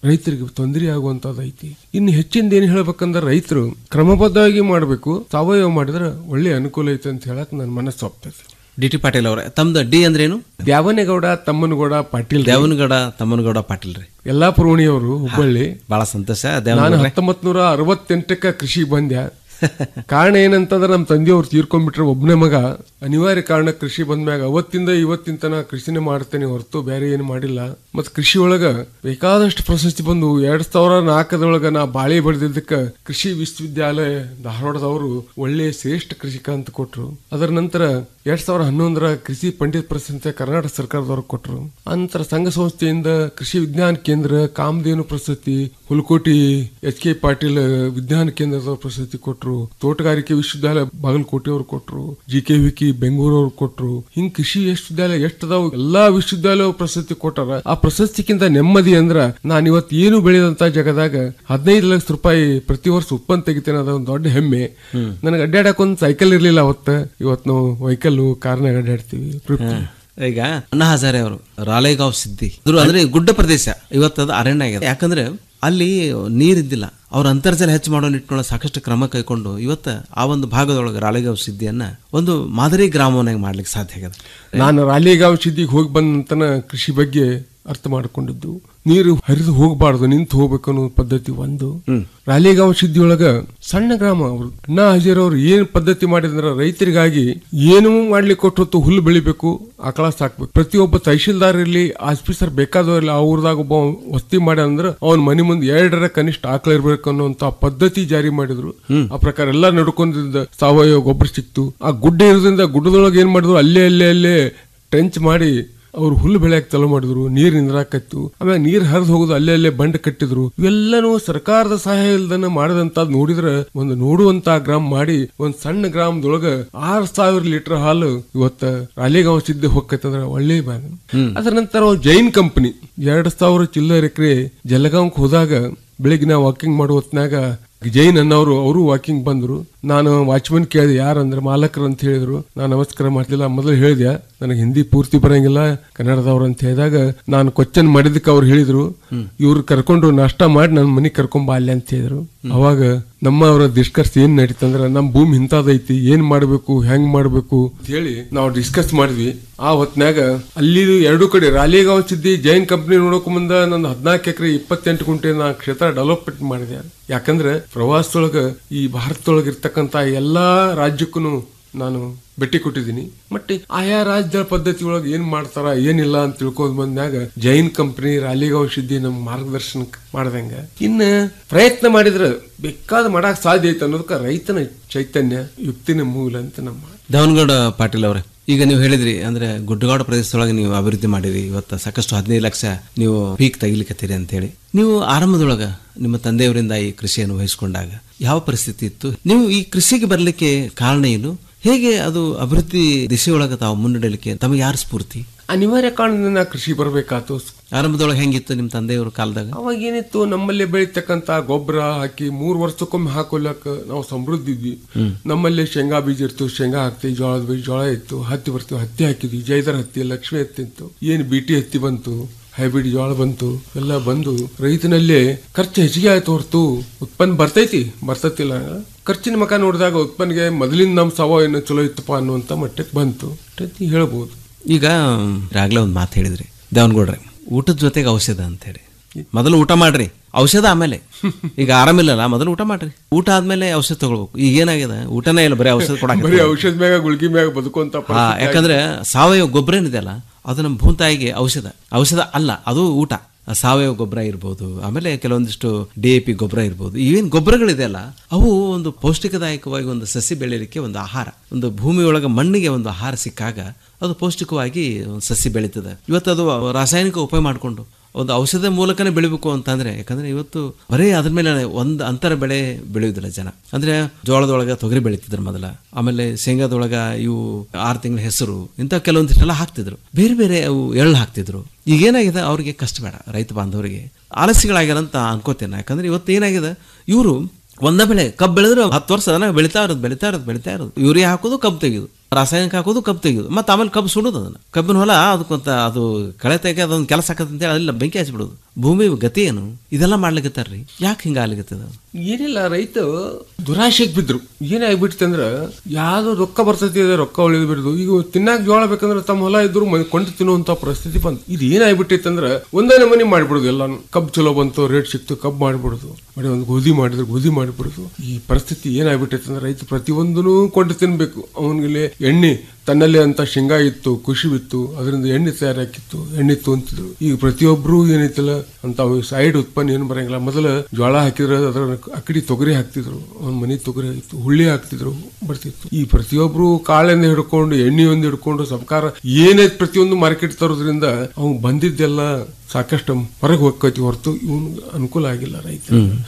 ರೈತರಿಗೆ ತೊಂದರೆ ಆಗುವಂತದ್ದು ಐತಿ ಇನ್ನು ಹೆಚ್ಚಿಂದ ಏನ್ ಹೇಳ್ಬೇಕಂದ್ರೆ ರೈತರು ಕ್ರಮಬದ್ಧವಾಗಿ ಮಾಡಬೇಕು ಸಾವಯವ ಮಾಡಿದ್ರೆ ಒಳ್ಳೆ ಅನುಕೂಲ ಐತೆ ಅಂತ ಹೇಳಕ್ ನನ್ನ ಮನಸ್ಸು ಒಪ್ತೈತಿ ಡಿ ಟಿ ಪಾಟೀಲ್ ಅವರೇ ತಮ್ದು ಡಿ ಅಂದ್ರೇನು ದ್ಯಾವನಗೌಡ ತಮ್ಮನಗೌಡ ಪಾಟೀಲ್ ದೇವನಗೌಡ ತಮ್ಮನಗೌಡ ಪಾಟೀಲ್ ರೀ ಯಲ್ಲಾಪುರ ಓಣಿಯವರು ಹುಬ್ಬಳ್ಳಿ ಬಹಳ ಸಂತೋಷ ನಾನು ದೇವನಗೌಡ್ರೆ ಹತ್ತೊಂಬತ್ ನೂರ ಅರವತ್ತೆಂಟಕ್ಕ ಕೃಷಿ ಬಂದ್ಯ ಕಾರಣ ಏನಂತಂದ್ರೆ ನಮ್ಮ ತಂದೆಯವ್ರು ತೀರ್ಕೊಂಡ್ಬಿಟ್ರೆ ಒಬ್ಬನೇ ಮಗ ಅನಿವಾರ್ಯ ಕಾರಣ ಕೃಷಿ ಬಂದ್ಮ್ಯಾಗ ಅವತ್ತಿಂದ ಇವತ್ತಿನ ತನ ಕೃಷಿನೇ ಮಾಡ್ತೇನೆ ಹೊರತು ಬೇರೆ ಏನು ಮಾಡಿಲ್ಲ ಮತ್ ಕೃಷಿ ಒಳಗ ಬೇಕಾದಷ್ಟು ಪ್ರಶಸ್ತಿ ಬಂದು ಎರಡ್ ಸಾವಿರ ನಾಲ್ಕದೊಳಗ ನಾ ಬಾಳೆ ಬೆಳೆದಿದ್ದಕ್ಕ ಕೃಷಿ ವಿಶ್ವವಿದ್ಯಾಲಯ ಧಾರವಾಡದವರು ಒಳ್ಳೆ ಶ್ರೇಷ್ಠ ಕೃಷಿಕ ಅಂತ ಕೊಟ್ರು ಅದರ ನಂತರ ಎರಡ್ ಸಾವಿರ ಹನ್ನೊಂದರ ಕೃಷಿ ಪಂಡಿತ್ ಪ್ರಶಸ್ತಿ ಕರ್ನಾಟಕ ಸರ್ಕಾರದವರು ಕೊಟ್ರು ಅಂತರ ಸಂಘ ಸಂಸ್ಥೆಯಿಂದ ಕೃಷಿ ವಿಜ್ಞಾನ ಕೇಂದ್ರ ಕಾಮಧೇನು ಪ್ರಶಸ್ತಿ ಹುಲಕೋಟಿ ಎಚ್ ಕೆ ಪಾಟೀಲ್ ವಿಜ್ಞಾನ ಕೇಂದ್ರದ ಪ್ರಶಸ್ತಿ ಕೊಟ್ರು ತೋಟಗಾರಿಕೆ ವಿಶ್ವವಿದ್ಯಾಲಯ ಬಾಗಲಕೋಟೆ ಅವರು ಕೊಟ್ರು ಜಿ ಕೆ ವಿಕಿ ಬೆಂಗಳೂರು ಅವ್ರು ಕೊಟ್ರು ಹಿಂಗ್ ಕೃಷಿ ವಿಶ್ವವಿದ್ಯಾಲಯ ಎಷ್ಟು ಅದಾವ ಎಲ್ಲಾ ವಿಶ್ವವಿದ್ಯಾಲಯ ಪ್ರಶಸ್ತಿ ಕೊಟ್ಟಾರ ಆ ಪ್ರಶಸ್ತಿಕ್ಕಿಂತ ನೆಮ್ಮದಿ ಅಂದ್ರ ನಾನ್ ಇವತ್ತು ಏನು ಬೆಳೆದಂತ ಜಗದಾಗ ಹದಿನೈದು ಲಕ್ಷ ರೂಪಾಯಿ ಪ್ರತಿ ವರ್ಷ ಉತ್ಪನ್ನ ತೆಗಿತೇನೆ ಅದ ಒಂದು ದೊಡ್ಡ ಹೆಮ್ಮೆ ನನಗೆ ಅಡ್ಡಾಡಕ್ ಒಂದು ಸೈಕಲ್ ಇರ್ಲಿಲ್ಲ ಅವತ್ತ ಇವತ್ತು ನಾವು ವೆಹಿಕಲ್ ಕಾರ್ನಾಗ ಅಡ್ಡಾಡ್ತೀವಿ ತೃಪ್ತಿ. ಈಗ ಅಣ್ಣಾ ಹಜಾರೆ ಅವರು ರಾಲೇಗಾಂವ್ ಸಿದ್ದಿ ಇದ್ರು ಅಂದ್ರೆ ಗುಡ್ಡ ಪ್ರದೇಶ ಇವತ್ತದು ಅರಣ್ಯ ಆಗಿದೆ ಯಾಕಂದ್ರೆ ಅಲ್ಲಿ ನೀರಿದ್ದಿಲ್ಲ ಅವ್ರ ಅಂತರ್ಜಲ ಹೆಚ್ಚು ಮಾಡೋ ನಿಟ್ಟಿನೊಳಗೆ ಸಾಕಷ್ಟು ಕ್ರಮ ಕೈಕೊಂಡು ಇವತ್ತು ಆ ಒಂದು ಭಾಗದೊಳಗೆ ರಾಳೆಗಾಂವ್ ಸಿದ್ಧಿಯನ್ನ ಒಂದು ಮಾದರಿ ಗ್ರಾಮವನ್ನಾಗಿ ಮಾಡ್ಲಿಕ್ಕೆ ಸಾಧ್ಯ ಆಗಿದೆ ನಾನು ರಾಲಿಗಾಂವ್ ಸಿದ್ದಿಗೆ ಹೋಗಿ ಬಂದಂತನ ಕೃಷಿ ಬಗ್ಗೆ ಅರ್ಥ ಮಾಡ್ಕೊಂಡಿದ್ದು ನೀರು ಹರಿದು ಹೋಗಬಾರ್ದು ನಿಂತು ಹೋಗ್ಬೇಕು ಅನ್ನೋ ಪದ್ಧತಿ ಒಂದು ರಾಲಿಗಾಂವ್ ಸಿದ್ದಿಯೊಳಗ ಸಣ್ಣ ಗ್ರಾಮ ಅವ್ರು ಅಣ್ಣಾ ಹಜೀರ್ ಅವ್ರು ಏನ್ ಪದ್ಧತಿ ಮಾಡಿದ್ರ ರೈತರಿಗಾಗಿ ಏನು ಮಾಡ್ಲಿಕ್ಕೆ ಕೊಟ್ಟು ಹುಲ್ಲು ಬೆಳಿಬೇಕು ಆಕಳ ಸಾಕ್ಬೇಕು ಪ್ರತಿಯೊಬ್ಬ ತಹಶೀಲ್ದಾರ್ ಇರ್ಲಿ ಆಫೀಸರ್ ಬೇಕಾದವ್ರಲ್ಲಿ ಆ ಊರದಾಗ ಒಬ್ಬ ವಸ್ತಿ ಮಾಡಿ ಅಂದ್ರೆ ಅವನ ಮನೆ ಮುಂದೆ ಎರಡರ ಕನಿಷ್ಠ ಆಕಳ ಇರ್ಬೇಕು ಅನ್ನೋಂತ ಪದ್ಧತಿ ಜಾರಿ ಮಾಡಿದ್ರು ಆ ಪ್ರಕಾರ ಎಲ್ಲ ನಡ್ಕೊಂಡಿದ್ದ ಸಾವಯವ ಗೊಬ್ಬರ ಸಿಕ್ತು ಆ ಗುಡ್ಡ ಇರೋದ್ರಿಂದ ಗುಡ್ಡದೊಳಗೆ ಏನ್ ಮಾಡಿದ್ರು ಅಲ್ಲೇ ಅಲ್ಲೇ ಅಲ್ಲೇ ಟ್ರೆಂಚ್ ಮಾಡಿ ಅವ್ರು ಹುಲ್ಲು ಬೆಳೆಯಕ್ ಚಾಲೂ ಮಾಡಿದ್ರು ನೀರ್ ನಿಂದ್ರಾಕತ್ತು ಆಮೇಲೆ ನೀರ್ ಹರಿದು ಹೋಗುದು ಅಲ್ಲೇ ಅಲ್ಲೇ ಬಂಡ್ ಕಟ್ಟಿದ್ರು ಇವೆಲ್ಲನೂ ಸರ್ಕಾರದ ಸಹಾಯ ಇಲ್ದನ ಮಾಡಿದಂತ ನೋಡಿದ್ರೆ ಒಂದು ನೋಡುವಂತ ಗ್ರಾಮ ಮಾಡಿ ಒಂದ್ ಸಣ್ಣ ಗ್ರಾಮದೊಳಗ ಆರ್ ಸಾವಿರ ಲೀಟರ್ ಹಾಲು ಇವತ್ತ ರಾಲಿಗಾಂವ್ ಸಿದ್ಧ ಹೋಗತ್ತಂದ್ರ ಒಳ್ಳೆ ಬ್ಯಾನ್ ಅದರ ನಂತರ ಅವ್ರು ಜೈನ್ ಕಂಪನಿ ಎರಡ್ ಸಾವಿರ ಚಿಲ್ಲರ್ ಎಕರೆ ಜಲಗಾಂವ್ಕ್ ಹೋದಾಗ ಬೆಳಿಗ್ಗೆ ನಾವು ವಾಕಿಂಗ್ ಮಾಡೋ ಹೊತ್ನಾಗ ಜೈನ್ ಅನ್ನೋರು ಅವರು ವಾಕಿಂಗ್ ಬಂದ್ರು ನಾನು ವಾಚ್ಮನ್ ಕೇಳಿದೆ ಯಾರಂದ್ರೆ ಮಾಲಕರು ಅಂತ ಹೇಳಿದ್ರು ನಾನು ನಮಸ್ಕಾರ ಮಾಡ್ತಿಲ್ಲ ಮೊದಲು ಹೇಳಿದೆ ನನಗೆ ಹಿಂದಿ ಪೂರ್ತಿ ಬರಂಗಿಲ್ಲ ಕನ್ನಡದವ್ರು ಅಂತ ಹೇಳಿದಾಗ ನಾನು ಕ್ವಶನ್ ಮಾಡಿದಕ್ಕೆ ಅವ್ರು ಹೇಳಿದ್ರು ಇವ್ರು ಕರ್ಕೊಂಡು ನಾಷ್ಟ ಮಾಡಿ ನನ್ನ ಮನೆಗೆ ಕರ್ಕೊಂಡ್ ಬಾ ಅಲ್ಲಿ ಅಂತ ಹೇಳಿದ್ರು ಅವಾಗ ನಮ್ಮ ಅವರ ಡಿಸ್ಕಸ್ ಏನ್ ನಡೀತಂದ್ರ ನಮ್ ಭೂಮಿ ಇಂಥದೈತಿ ಏನ್ ಮಾಡ್ಬೇಕು ಹೆಂಗ್ ಮಾಡ್ಬೇಕು ಅಂತ ಹೇಳಿ ನಾವು ಡಿಸ್ಕಸ್ ಮಾಡಿದ್ವಿ ಆ ಹೊತ್ನ್ಯಾಗ ಅಲ್ಲಿ ಎರಡು ಕಡೆ ರಾಲಿಗಾಂವ್ ಸಿದ್ದಿ ಜೈನ್ ಕಂಪ್ನಿ ನೋಡೋಕ್ ಮುಂದ ನನ್ನ ಹದಿನಾಲ್ಕು ಎಕರೆ ಇಪ್ಪತ್ತೆಂಟು ಗುಂಟೆ ನಾ ಕ್ಷೇತ್ರ ಡೆವಲಪ್ಮೆಂಟ್ ಮಾಡಿದೆ ಯಾಕಂದ್ರೆ ಪ್ರವಾಸದೊಳಗ ಈ ಭಾರತದೊಳಗ ಇರ್ತಕ್ಕಂತ ಎಲ್ಲಾ ರಾಜ್ಯಕ್ಕೂ ನಾನು ಭೇಟಿ ಕೊಟ್ಟಿದ್ದೀನಿ ಮತ್ತೆ ಆಯಾ ರಾಜ್ಯದ ಪದ್ಧತಿ ಒಳಗೆ ಏನ್ ಮಾಡ್ತಾರ ಏನಿಲ್ಲ ಅಂತ ತಿಳ್ಕೊಂಡ್ ಬಂದಾಗ ಜೈನ್ ಕಂಪನಿ ರಾಲಿಗಾಂವ್ ಸಿದ್ದಿ ನಮ್ ಮಾರ್ಗದರ್ಶನ ಮಾಡ್ದಂಗ ಇನ್ನ ಪ್ರಯತ್ನ ಮಾಡಿದ್ರೆ ಬೇಕಾದ ಮಾಡಕ್ ಸಾಧ್ಯ ಐತೆ ಅನ್ನೋದಕ್ಕ ರೈತನ ಚೈತನ್ಯ ಯುಕ್ತಿನ ಮೂಲ ಅಂತ ನಮ್ಮ ದೇವನಗೌಡ ಪಾಟೀಲ್ ಅವರೇ ಈಗ ನೀವು ಹೇಳಿದ್ರಿ ಅಂದ್ರೆ ಗುಡ್ಡಗಾಡು ಪ್ರದೇಶದೊಳಗೆ ನೀವು ಅಭಿವೃದ್ಧಿ ಮಾಡಿರಿ ಇವತ್ತು ಸಾಕಷ್ಟು ಹದಿನೈದು ಲಕ್ಷ ನೀವು ಪೀಕ್ ತೆಗಿಲಿಕ್ಕತ್ತೀರಿ ಅಂತ ಹೇಳಿ ನೀವು ಆರಂಭದೊಳಗ ನಿಮ್ಮ ತಂದೆಯವರಿಂದ ಈ ಕೃಷಿಯನ್ನು ವಹಿಸಿಕೊಂಡಾಗ ಯಾವ ಪರಿಸ್ಥಿತಿ ಇತ್ತು ನೀವು ಈ ಕೃಷಿಗೆ ಬರಲಿಕ್ಕೆ ಕಾರಣ ಏನು ಹೇಗೆ ಅದು ಅಭಿವೃದ್ಧಿ ದಿಶೆಯೊಳಗೆ ತಾವು ಮುನ್ನಡೆಯಲಿಕ್ಕೆ ತಮಗೆ ಯಾರು ಸ್ಫೂರ್ತಿ ಅನಿವಾರ್ಯ ಕಾರಣದಿಂದ ನಾ ಕೃಷಿ ಬರ್ಬೇಕಾತು ಆರಂಭದೊಳಗೆ ಹೆಂಗಿತ್ತು ನಿಮ್ಮ ತಂದೆಯವರ ಕಾಲದಾಗ ಅವಾಗ ಏನಿತ್ತು ನಮ್ಮಲ್ಲಿ ಬೆಳಿತಕ್ಕಂತ ಗೊಬ್ಬರ ಹಾಕಿ ಮೂರ್ ವರ್ಷಕ್ಕೊಮ್ಮೆ ಹಾಕೊಲ್ಲಕ ನಾವು ಸಮೃದ್ಧಿ ಇದ್ವಿ ನಮ್ಮಲ್ಲಿ ಶೇಂಗಾ ಬೀಜ ಇರ್ತು ಶೇಂಗಾ ಹಾಕ್ತಿವಿ ಜೋಳದ ಬೀಜ ಜೋಳ ಇತ್ತು ಹತ್ತಿ ಬರ್ತೀವಿ ಹತ್ತಿ ಹಾಕಿದ್ವಿ ಜೈದರ್ ಹತ್ತಿ ಲಕ್ಷ್ಮಿ ಹತ್ತಿ ಇತ್ತು ಏನ್ ಬಿಟಿ ಹತ್ತಿ ಬಂತು ಹೈಬ್ರಿಡ್ ಜೋಳ ಬಂತು ಎಲ್ಲ ಬಂದು ರೈತನಲ್ಲೇ ಖರ್ಚು ಹೆಚ್ಚಿಗೆ ಆಯ್ತು ಹೊರತು ಉತ್ಪನ್ನ ಬರ್ತೈತಿ ಬರ್ತತಿಲ್ಲ ಖರ್ಚಿನ ಮಕ ನೋಡಿದಾಗ ಉತ್ಪನ್ನಗೆ ಮೊದಲಿನ ನಮ್ಮ ಸಾವಯವ ಏನು ಚಲೋ ಇತ್ತಪ್ಪ ಅನ್ನುವಂತ ಮಟ್ಟಕ್ಕೆ ಬಂತು ಅಂತ ಹೇಳ್ಬೋದು ಈಗ ಆಗ್ಲೇ ಒಂದು ಮಾತು ಹೇಳಿದ್ರಿ ದೇವನಗೌಡ್ರೆ ಊಟದ ಜೊತೆಗೆ ಔಷಧ ಅಂತ ಹೇಳಿ ಮೊದಲು ಊಟ ಮಾಡ್ರಿ ಔಷಧ ಆಮೇಲೆ ಈಗ ಆರಾಮಿಲ್ಲಲ್ಲ ಮೊದಲು ಊಟ ಮಾಡ್ರಿ ಊಟ ಆದ್ಮೇಲೆ ಔಷಧ ತಗೊಳ್ಬೇಕು ಈಗ ಏನಾಗಿದೆ ಊಟನೇ ಇಲ್ಲ ಬರೀ ಔಷಧ ಬರೀ ಕೊಡಕ್ಕೆ ಔಷಧ ಮ್ಯಾಗ ಗುಳ್ಗಿ ಮ್ಯಾಗ ಬದುಕುವಂತ ಹಾ ಪರಿಸ್ಥಿತಿ ಯಾಕಂದ್ರೆ ಸಾವಯವ ಗೊಬ್ಬರ ಏನಿದೆಯಲ್ಲ ಅದು ನಮ್ಮ ಭೂತಾಯಿಗೆ ಔಷಧ ಔಷಧ ಅಲ್ಲ ಅದು ಊಟ ಸಾವಯವ ಗೊಬ್ಬರ ಇರ್ಬೋದು ಆಮೇಲೆ ಕೆಲವೊಂದಿಷ್ಟು ಡಿ ಎ ಪಿ ಗೊಬ್ಬರ ಇರ್ಬೋದು ಇವೇನು ಗೊಬ್ಬರಗಳಿದೆಯಲ್ಲ ಅವು ಒಂದು ಪೌಷ್ಟಿಕದಾಯಕವಾಗಿ ಒಂದು ಸಸಿ ಬೆಳೀಲಿಕ್ಕೆ ಒಂದು ಆಹಾರ ಒಂದು ಭೂಮಿಯೊಳಗೆ ಮಣ್ಣಿಗೆ ಒಂದು ಆಹಾರ ಸಿಕ್ಕಾಗ ಅದು ಪೌಷ್ಟಿಕವಾಗಿ ಒಂದು ಸಸಿ ಬೆಳೀತದೆ ಇವತ್ತು ಅದು ರಾಸಾಯನಿಕ ಉಪಯೋಗ ಮಾಡಿಕೊಂಡು ಒಂದು ಔಷಧ ಮೂಲಕನೇ ಬೆಳಿಬೇಕು ಅಂತಂದ್ರೆ ಯಾಕಂದ್ರೆ ಇವತ್ತು ಬರೀ ಅದ್ರ ಮೇಲೆ ಒಂದು ಅಂತರ ಬೆಳೆ ಬೆಳೆಯುವುದಿಲ್ಲ ಜನ ಅಂದ್ರೆ ಜೋಳದೊಳಗ ತೊಗರಿ ಬೆಳೀತಿದ್ರು ಮೊದಲ ಆಮೇಲೆ ಶೇಂಗಾದೊಳಗ ಇವು ಆರು ತಿಂಗಳ ಹೆಸರು ಇಂಥ ಕೆಲವೊಂದಿಷ್ಟೆಲ್ಲ ಹಾಕ್ತಿದ್ರು ಬೇರೆ ಬೇರೆ ಅವು ಎಳ್ಳು ಹಾಕ್ತಿದ್ರು ಈಗ ಏನಾಗಿದೆ ಅವ್ರಿಗೆ ಕಷ್ಟ ಬೇಡ ರೈತ ಬಾಂಧವರಿಗೆ ಆಲಸ್ಯಗಳಾಗ್ಯಾರ ಅಂತ ಅನ್ಕೋತೇನೆ ಯಾಕಂದ್ರೆ ಇವತ್ತು ಏನಾಗಿದೆ ಇವರು ಒಂದ ಬೆಳೆ ಕಬ್ಬು ಬೆಳೆದ್ರೆ ಹತ್ತು ವರ್ಷ ಅದನ್ನ ಬೆಳಿತಾ ಇರೋದು ಬೆಳಿತಾ ಇರೋದು ಬೆಳಿತಾ ಇರೋದು ಯೂರಿಯಾ ಹಾಕೋದು ಕಬ್ಬು ತೆಗೆಯೋದು ರಾಸಾಯನಿಕ ಹಾಕೋದು ಕಬ್ಬು ತೆಗೆಯೋದು ಮತ್ತೆ ಆಮೇಲೆ ಕಬ್ಬು ಸುಡೋದು ಅದನ್ನ ಕಬ್ಬಿನ ಹೊಲ ಅದಕ್ಕೊಂತ ಅದು ಕಳೆ ತೆಗೆ ಅದೊಂದು ಕೆಲಸ ಆಕತ್ತೆ ಅಂತೇಳಿ ಅಲ್ಲ ಬೆಂಕಿ ಹಚ್ಬಿಡೋದು ಭೂಮಿ ಗತಿ ಏನು ಇದೆಲ್ಲ ಮಾಡ್ಲಿಕತ್ತಾರ್ರಿ ಯಾಕೆ ಹಿಂಗ ಆಗ್ಲಿಕತ್ತದ ಏನಿಲ್ಲ ರೈತ ದುರಾಶೆಗೆ ಬಿದ್ರು ಏನಾಗ್ಬಿಡ್ತು ಅಂದ್ರ ಯಾವ್ದು ರೊಕ್ಕ ಬರ್ತೈತಿ ಅದೇ ರೊಕ್ಕ ಉಳಿದು ಬಿಡುದು ಈಗ ತಿನ್ನಾಕ ಜೋಳ ಬೇಕಂದ್ರೆ ತಮ್ಮ ಹೊಲ ಇದ್ರು ಮ- ಕೊಂಡು ತಿನ್ನುವಂತ ಪರಿಸ್ಥಿತಿ ಬಂತು ಇದು ಏನಾಗ್ಬಿಟ್ಟೈತೆ ಅಂದ್ರ ಒಂದೇ ನಮನಿ ಮಾಡ್ಬಿಡುದು ಎಲ್ಲಾನು ಕಬ್ಬು ಚಲೋ ಬಂತು ರೇಟ್ ಸಿಕ್ತು ಕಬ್ಬು ಮಾಡ್ಬಿಡುದು ಮಾಡಿ ಒಂದು ಗೋಧಿ ಮಾಡಿದ್ರೆ ಗೋಧಿ ಮಾಡಿಬಿಡುದು ಈ ಪರಿಸ್ಥಿತಿ ಏನಾಗ್ಬಿಟ್ಟೈತೆ ಅಂದ್ರೆ ರೈತ ಪ್ರತಿಯೊಂದನ್ನು ಕೊಂಡು ತಿನ್ಬೇಕು ಅವನಿಗೆ ಎಣ್ಣೆ ತನ್ನಲ್ಲಿ ಅಂತ ಶೇಂಗಾ ಇತ್ತು ಖುಷಿ ಇತ್ತು ಅದರಿಂದ ಎಣ್ಣೆ ತಯಾರಾಕಿತ್ತು ಎಣ್ಣೆ ತೊಂತಿದ್ರು ಈಗ ಪ್ರತಿಯೊಬ್ರು ಏನೈತಲ್ಲ ಅಂತ ಸೈಡ್ ಉತ್ಪನ್ನ ಏನು ಬರಂಗಿಲ್ಲ ಮೊದಲ ಜೋಳ ಹಾಕಿದ್ರೆ ಅದರ ಅಕಡಿ ತೊಗರಿ ಹಾಕ್ತಿದ್ರು ಒಂದ್ ಮನಿ ತೊಗರಿ ಇತ್ತು ಹುಳ್ಳಿ ಹಾಕ್ತಿದ್ರು ಬರ್ತಿತ್ತು ಈ ಪ್ರತಿಯೊಬ್ರು ಕಾಳಿಂದ ಹಿಡ್ಕೊಂಡು ಎಣ್ಣೆ ಒಂದು ಹಿಡ್ಕೊಂಡು ಸರ್ಕಾರ ಏನೇ ಪ್ರತಿಯೊಂದು ಮಾರ್ಕೆಟ್ ತರೋದ್ರಿಂದ ಅವ್ನು ಬಂದಿದ್ದೆಲ್ಲ ಸಾಕಷ್ಟು ಹೊರಗೆ ಹೋಗ್ತೈತಿ ಹೊರತು ಇವನ್ ಅನುಕೂಲ ಆಗಿಲ್ಲ ರೈತ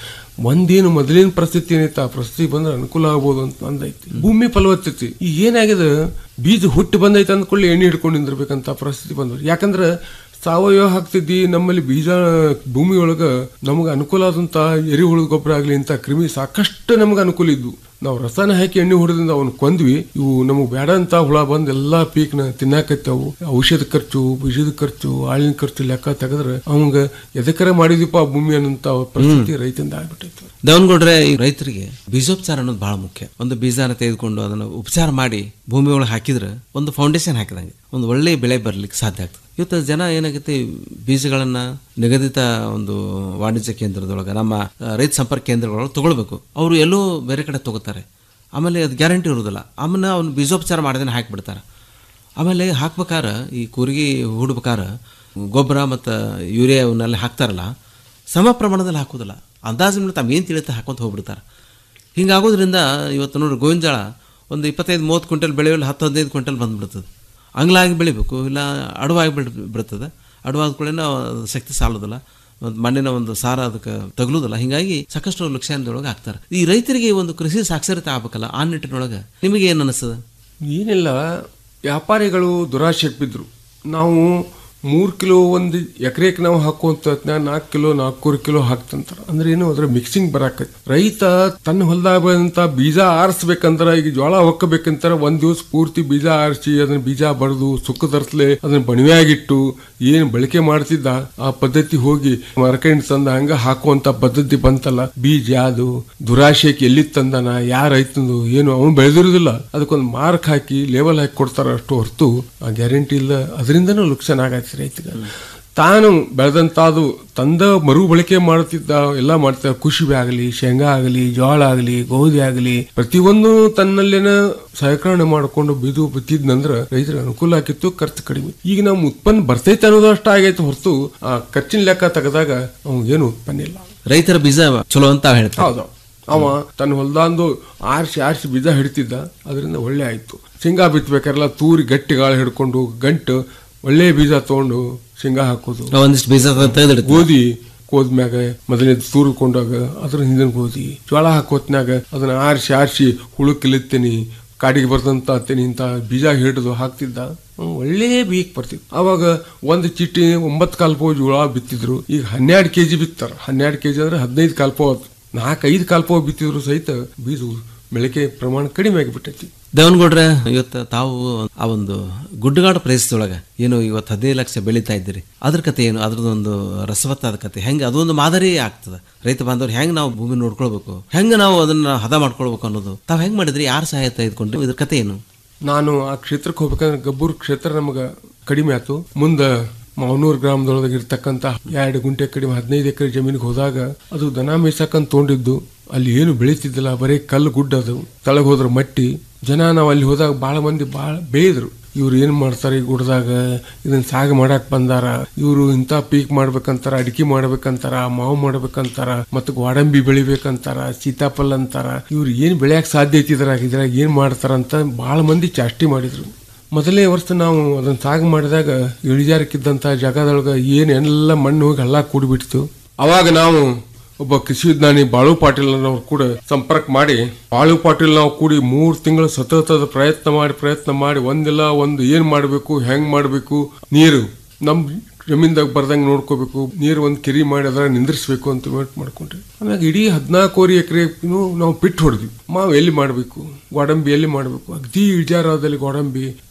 ಒಂದೇನು ಮೊದಲಿನ ಪರಿಸ್ಥಿತಿ ಏನೈತೆ ಆ ಪರಿಸ್ಥಿತಿ ಬಂದ್ರೆ ಅನುಕೂಲ ಆಗ್ಬೋದು ಅಂತ ಅಂದೈತಿ ಭೂಮಿ ಫಲವತ್ತೈತಿ ಈಗ ಏನಾಗಿದೆ ಬೀಜ ಹುಟ್ಟಿ ಬಂದೈತೆ ಅಂದ್ಕೊಳ್ಳಿ ಎಣ್ಣೆ ಹಿಡ್ಕೊಂಡು ನಿಂದಿರ್ಬೇಕಂತ ಪರಿಸ್ಥಿತಿ ಬಂದ್ರು ಯಾಕಂದ್ರೆ ಸಾವಯವ ಹಾಕ್ತಿದ್ದಿ ನಮ್ಮಲ್ಲಿ ಬೀಜ ಭೂಮಿ ಒಳಗ ನಮಗೆ ಅನುಕೂಲ ಆದಂತ ಎರೆಹುಳು ಗೊಬ್ಬರ ಆಗ್ಲಿ ಅಂತ ಕ್ರಿಮಿ ಸಾಕಷ್ಟು ನಮಗೆ ಅನುಕೂಲ ಇದ್ವು ನಾವು ರಸಾಯನ ಹಾಕಿ ಎಣ್ಣೆ ಹೊಡೆದಿಂದ ಅವನು ಕೊಂದ್ವಿ ಇವು ನಮಗೆ ಬೇಡ ಅಂತ ಹುಳ ಬಂದ್ ಎಲ್ಲಾ ಪೀಕ್ನ ತಿನ್ನಾಕತ್ತವು ಔಷಧ ಖರ್ಚು ಬೀಜದ ಖರ್ಚು ಆಳಿನ ಖರ್ಚು ಲೆಕ್ಕ ತೆಗೆದ್ರೆ ಅವಂಗ ಎದಕರ ಮಾಡಿದ್ವಿಪ್ಪ ಆ ಭೂಮಿ ಅನ್ನೋಂತ ಪರಿಸ್ಥಿತಿ ರೈತಂದ ಆಗ್ಬಿಟ್ಟೈತೆ ದೇವನಗೌಡ್ರೆ ಈ ರೈತರಿಗೆ ಬೀಜೋಪಚಾರ ಅನ್ನೋದು ಬಹಳ ಮುಖ್ಯ ಒಂದು ಬೀಜನ ತೆಗೆದುಕೊಂಡು ಅದನ್ನು ಉಪಚಾರ ಮಾಡಿ ಭೂಮಿ ಒಳಗೆ ಹಾಕಿದ್ರೆ ಒಂದು ಫೌಂಡೇಶನ್ ಹಾಕಿದಂಗೆ ಒಂದು ಒಳ್ಳೆ ಬೆಳೆ ಬರ್ಲಿಕ್ಕೆ ಸಾಧ್ಯ ಆಗ್ತದೆ ಇವತ್ತು ಜನ ಏನಾಗುತ್ತೆ ಬೀಜಗಳನ್ನ ನಿಗದಿತ ಒಂದು ವಾಣಿಜ್ಯ ಕೇಂದ್ರದೊಳಗೆ ನಮ್ಮ ಆ, ರೈತ ಸಂಪರ್ಕ ಕೇಂದ್ರಗಳೊಳಗೆ ತಗೊಳ್ಬೇಕು ಅವರು ಎಲ್ಲೋ ಬೇರೆ ಕಡೆ ತಗೋತಾರೆ ಆಮೇಲೆ ಅದು ಗ್ಯಾರಂಟಿ ಇರೋದಿಲ್ಲ ಆಮೇಲೆ ಅವ್ನು ಬೀಜೋಪಚಾರ ಮಾಡದೇನೆ ಹಾಕಿಬಿಡ್ತಾರೆ ಆಮೇಲೆ ಹಾಕ್ಬೇಕಾರ ಈ ಕೂರಿಗೆ ಹೂಡ್ಬೇಕಾರ ಗೊಬ್ಬರ ಮತ್ತು ಯೂರಿಯಾ ಇವನ್ನೆಲ್ಲ ಹಾಕ್ತಾರಲ್ಲ ಸಮ ಪ್ರಮಾಣದಲ್ಲಿ ಹಾಕೋದಿಲ್ಲ ಅಂದಾಜು ಮೇಲೆ ತಾವು ಏನು ತಿಳಿಯುತ್ತೆ ಹಾಕೊಂತ ಹೋಗ್ಬಿಡ್ತಾರೆ ಹಿಂಗಾಗೋದ್ರಿಂದ ಇವತ್ತು ನೋಡಿ ಗೋವಿಂಜಾಳ ಒಂದು ಇಪ್ಪತ್ತೈದು ಮೂವತ್ತು ಕ್ವಿಂಟಲ್ ಬೆಳೆಯಲ್ಲಿ ಹತ್ತು ಹದಿನೈದು ಕ್ವಿಂಟಲ್ ಬಂದ್ಬಿಡ್ತದೆ ಅಂಗ್ಲಾಗಿ ಬೆಳಿಬೇಕು ಇಲ್ಲ ಅಡವಾಗಿ ಬಿಡ್ ಬಿಡ್ತದೆ ಅಡವಾದ ಕೂಡ ಶಕ್ತಿ ಸಾಲೋದಿಲ್ಲ ಒಂದು ಮಣ್ಣಿನ ಒಂದು ಸಾರ ಅದಕ್ಕೆ ತಗಲುದಿಲ್ಲ ಹಿಂಗಾಗಿ ಸಾಕಷ್ಟು ಲಕ್ಷಾಂತರದೊಳಗೆ ಹಾಕ್ತಾರೆ ಈ ರೈತರಿಗೆ ಒಂದು ಕೃಷಿ ಸಾಕ್ಷರತೆ ಆಗ್ಬೇಕಲ್ಲ ಆ ನಿಟ್ಟಿನೊಳಗೆ ನಿಮಗೆ ಏನು ಅನಿಸ್ತದೆ ಏನಿಲ್ಲ ವ್ಯಾಪಾರಿಗಳು ದುರಾಶೆಗೆ ಬಿದ್ರು ನಾವು ಮೂರು ಕಿಲೋ ಒಂದು ಎಕರೆಗೆ ನಾವು ಹಾಕುವಂತ ನಾಲ್ಕು ಕಿಲೋ ನಾಲ್ಕೂರು ಕಿಲೋ ಹಾಕ್ತಂತಾರ ಅಂದ್ರೆ ಏನು ಅದ್ರ ಮಿಕ್ಸಿಂಗ್ ಬರಾಕೈತಿ ರೈತ ತನ್ನ ಹೊಲದಾಗ ಬಂದಂತ ಬೀಜ ಆರಿಸ್ಬೇಕಂದ್ರ ಈಗ ಜೋಳ ಹೊಕ್ಕಬೇಕಂತಾರ ಒಂದ್ ದಿವಸ ಪೂರ್ತಿ ಬೀಜ ಆರಿಸಿ ಅದನ್ನ ಬೀಜ ಬಡ್ದು ಸುಕ್ಕ ತರ್ಸ್ಲೆ ಅದನ್ನ ಬಣವೆಯಾಗಿಟ್ಟು ಏನ್ ಬಳಕೆ ಮಾಡ್ತಿದ್ದ ಆ ಪದ್ಧತಿ ಹೋಗಿ ಮರಕಂಡ್ ತಂದ ಹಂಗ ಹಾಕುವಂತ ಪದ್ಧತಿ ಬಂತಲ್ಲ ಬೀಜ ಅದು ದುರಾಶೆಗೆ ಎಲ್ಲಿ ತಂದನ ಯಾರ ರೈತಂದು ಏನು ಅವನು ಬೆಳೆದಿರುದಿಲ್ಲ ಅದಕ್ಕೊಂದು ಮಾರ್ಕ್ ಹಾಕಿ ಲೇಬಲ್ ಹಾಕಿ ಕೊಡ್ತಾರ ಅಷ್ಟು ಹೊರತು ಆ ಗ್ಯಾರಂಟಿ ಇಲ್ಲ ಅದರಿಂದನೂ ಲುಕ್ಷನ್ ಆಗೈತಿ ರೈತಗ ತಾನು ಬೆಳೆದಂತಾದು ತಂದ ಮರು ಬಳಕೆ ಮಾಡುತ್ತಿದ್ದ ಎಲ್ಲ ಮಾಡ್ತಾ ಕುಶಿಬೆ ಆಗಲಿ ಶೇಂಗಾ ಆಗಲಿ ಜೋಳ ಆಗಲಿ ಗೋಧಿ ಆಗಲಿ ಪ್ರತಿಯೊಂದು ತನ್ನಲ್ಲೇನ ಸಹಕರಣೆ ಮಾಡಿಕೊಂಡು ಬಿದು ಬಿತ್ತಿದ್ನಂದ್ರ ರೈತರ ಅನುಕೂಲ ಆಗಿತ್ತು ಖರ್ಚು ಕಡಿಮೆ ಈಗ ನಮ್ಮ ಉತ್ಪನ್ನ ಬರ್ತೈತೆ ಅನ್ನೋದು ಅಷ್ಟ ಆಗೈತೆ ಹೊರತು ಆ ಖರ್ಚಿನ ಲೆಕ್ಕ ತೆಗೆದಾಗ ಏನು ಉತ್ಪನ್ನ ಇಲ್ಲ ರೈತರ ಬೀಜ ಚಲೋ ಅಂತ ಹೇಳ್ತಾರೆ ಹೌದು ಅವ ತನ್ನ ಹೊಲ್ದಂದು ಆರಿಸಿ ಆರಿಸಿ ಬೀಜ ಹಿಡಿತಿದ್ದ ಅದರಿಂದ ಒಳ್ಳೆ ಆಯ್ತು ಶೇಂಗಾ ಬಿತ್ತಬೇಕಾರೆಲ್ಲ ತೂರಿ ಗಟ್ಟಿ ಗಾಳಿ ಹಿಡ್ಕೊಂಡು ಗಂಟು ಒಳ್ಳೆ ಬೀಜ ತಗೊಂಡು ಶೇಂಗಾ ಹಾಕೋದು ಒಂದಿಷ್ಟು ಬೀಜ ತೆಗೆದಿಡ್ತಾರೆ ಗೋಧಿ ಕೋದ್ಮ್ಯಾಗ ಮೊದಲನೇ ತೂರ್ಕೊಂಡಾಗ ಅದ್ರ ಹಿಂದಿನ ಗೋಧಿ ಜೋಳ ಹಾಕೋತ್ನಾಗ ಅದನ್ನ ಆರಿಸಿ ಆರಿಸಿ ಹುಳುಕಿಲಿತ್ತೀನಿ ಕಾಡಿಗೆ ಬರ್ತಂತ ತೇನಿ ಇಂತ ಬೀಜ ಹಿಡಿದು ಹಾಕ್ತಿದ್ದ ಹ್ಮ್, ಒಳ್ಳೆ ಬೀಕ್ ಬರ್ತಿತ್ತು ಅವಾಗ ಒಂದು ಚಿಟ್ಟಿ ಒಂಬತ್ತು ಕಾಲ್ಪೋ ಜೋಳ ಬಿತ್ತಿದ್ರು ಈಗ ಹನ್ನೆರಡು ಕೆಜಿ ಬಿತ್ತಾರ ಹನ್ನೆರಡು ಕೆಜಿ ಅಂದ್ರೆ ಹದಿನೈದು ಕಾಲ್ಪೋ ನಾಲ್ಕೈದು ಕಾಲ್ಪೋ ಬಿತ್ತಿದ್ರು ಸಹಿತ ಬೀಜ ಬೆಳಕೆ ಪ್ರಮಾಣ ಕಡಿಮೆ ಆಗಿಬಿಟ್ಟೈತಿ ದೇವನಗೌಡ್ರೆ ಇವತ್ತು ತಾವು ಆ ಒಂದು ಗುಡ್ಡಗಾಡು ಪ್ರದೇಶದೊಳಗೆ ಏನು ಇವತ್ತು ಹದಿನೈದು ಲಕ್ಷ ಬೆಳೀತಾ ಇದ್ದೀರಿ ಅದ್ರ ಕತೆ ಏನು ಅದ್ರದ್ದೊಂದು ರಸವತ್ತಾದ ಕತೆ ಹೆಂಗೆ ಅದೊಂದು ಮಾದರಿ ಆಗ್ತದೆ ರೈತ ಬಾಂಧವ್ರು ಹೆಂಗೆ ನಾವು ಭೂಮಿ ನೋಡ್ಕೊಳ್ಬೇಕು ಹೆಂಗೆ ನಾವು ಅದನ್ನ ಹದ ಮಾಡ್ಕೊಳ್ಬೇಕು ಅನ್ನೋದು ತಾವು ಹೆಂಗೆ ಮಾಡಿದ್ರಿ ಯಾರು ಸಹಾಯ ತೆಗೆದುಕೊಂಡು ಇದ್ರ ಕತೆ ಏನು ನಾನು ಆ ಕ್ಷೇತ್ರಕ್ಕೆ ಹೋಗ್ಬೇಕಂದ್ರೆ ಗಬ್ಬೂರ್ ಕ್ಷೇತ್ರ ನಮಗ ಕಡಿಮೆ ಆಯ್ತು ಮುಂದ ಮಾವನೂರ್ ಗ್ರಾಮದೊಳಗೆ ಇರ್ತಕ್ಕಂತ ಎರಡು ಗುಂಟೆ ಕಡಿಮೆ ಹದಿನೈದು ಎಕರೆ ಜಮೀನಿಗೆ ಹೋದಾಗ ಅದು ದನ ಮೇಯ್ಸಕ್ಕಂತ ತೊಗೊಂಡಿದ್ದು ಅಲ್ಲಿ ಏನು ಬೆಳೀತಿದ್ದಿಲ್ಲ ಬರೀ ಕಲ್ಲು ಗುಡ್ಡ ಅದು ತಳಗ್ ಹೋದ್ರ ಮಟ್ಟಿ ಜನ ನಾವು ಅಲ್ಲಿ ಹೋದಾಗ ಬಹಳ ಮಂದಿ ಬಹಳ ಬೇಯಿದ್ರು ಇವ್ರು ಏನ್ ಮಾಡ್ತಾರೆ ಈ ಗುಡ್ದಾಗ ಇದನ್ನ ಸಾಗ ಮಾಡಕ್ ಬಂದಾರ ಇವರು ಇಂಥ ಪೀಕ್ ಮಾಡ್ಬೇಕಂತಾರ ಅಡಿಕೆ ಮಾಡ್ಬೇಕಂತಾರ ಮಾವು ಮಾಡ್ಬೇಕಂತಾರ ಮತ್ತ ಗೋಡಂಬಿ ಬೆಳಿಬೇಕಂತಾರ ಸೀತಾಫಲ ಅಂತಾರ ಇವ್ರು ಏನ್ ಬೆಳೆಯಕ್ ಸಾಧ್ಯ ಐತಿ ಇದ್ರಾಗ ಇದ್ರಾಗ ಏನ್ ಮಾಡ್ತಾರ ಅಂತ ಬಹಳ ಮಂದಿ ಚಾಷ್ಟಿ ಮಾಡಿದ್ರು ಮೊದಲನೇ ವರ್ಷ ನಾವು ಅದನ್ನ ಸಾಗ ಮಾಡಿದಾಗ ಇಳಿಜಾರಕ್ಕಿದ್ದಂತ ಜಾಗದೊಳಗ ಏನ್ ಎಲ್ಲ ಮಣ್ಣು ಹೋಗಿ ಹಳ್ಳ ಕೂಡಿಬಿಡ್ತು ಅವಾಗ ನಾವು ಒಬ್ಬ ಕೃಷಿ ವಿಜ್ಞಾನಿ ಬಾಳು ಪಾಟೀಲ್ ಅವ್ರು ಕೂಡ ಸಂಪರ್ಕ ಮಾಡಿ ಬಾಳು ಪಾಟೀಲ್ ನಾವು ಕೂಡಿ ಮೂರ್ ತಿಂಗಳು ಸತತದ ಪ್ರಯತ್ನ ಮಾಡಿ ಪ್ರಯತ್ನ ಮಾಡಿ ಒಂದಿಲ್ಲ ಒಂದು ಏನ್ ಮಾಡ್ಬೇಕು ಹೆಂಗ್ ಮಾಡ್ಬೇಕು ನೀರು ನಮ್ ಜಮೀನ್ದಾಗ ಬರ್ದಂಗ್ ನೋಡ್ಕೋಬೇಕು ನೀರು ಒಂದ್ ಕೆರಿ ಮಾಡಿ ಅದ್ರ ನಿಂದ್ರಿಸ್ಬೇಕು ಅಂತ ವೇಟ್ ಮಾಡ್ಕೊಂಡ್ರಿ ಆಮ್ಯಾಗ ಇಡೀ ಹದಿನಾಲ್ಕೂವರೆ ಎಕರೆ ನಾವು ಪಿಟ್ ಹೊಡೆದ್ವಿ ಮಾವು ಎಲ್ಲಿ ಮಾಡ್ಬೇಕು ಗೋಡಂಬಿ ಎಲ್ಲಿ ಮಾಡ್ಬೇಕು ಅಗ್ದಿ ಇಳಿಜಾರದಲ್ಲಿ ಗೋಡಂಬಿ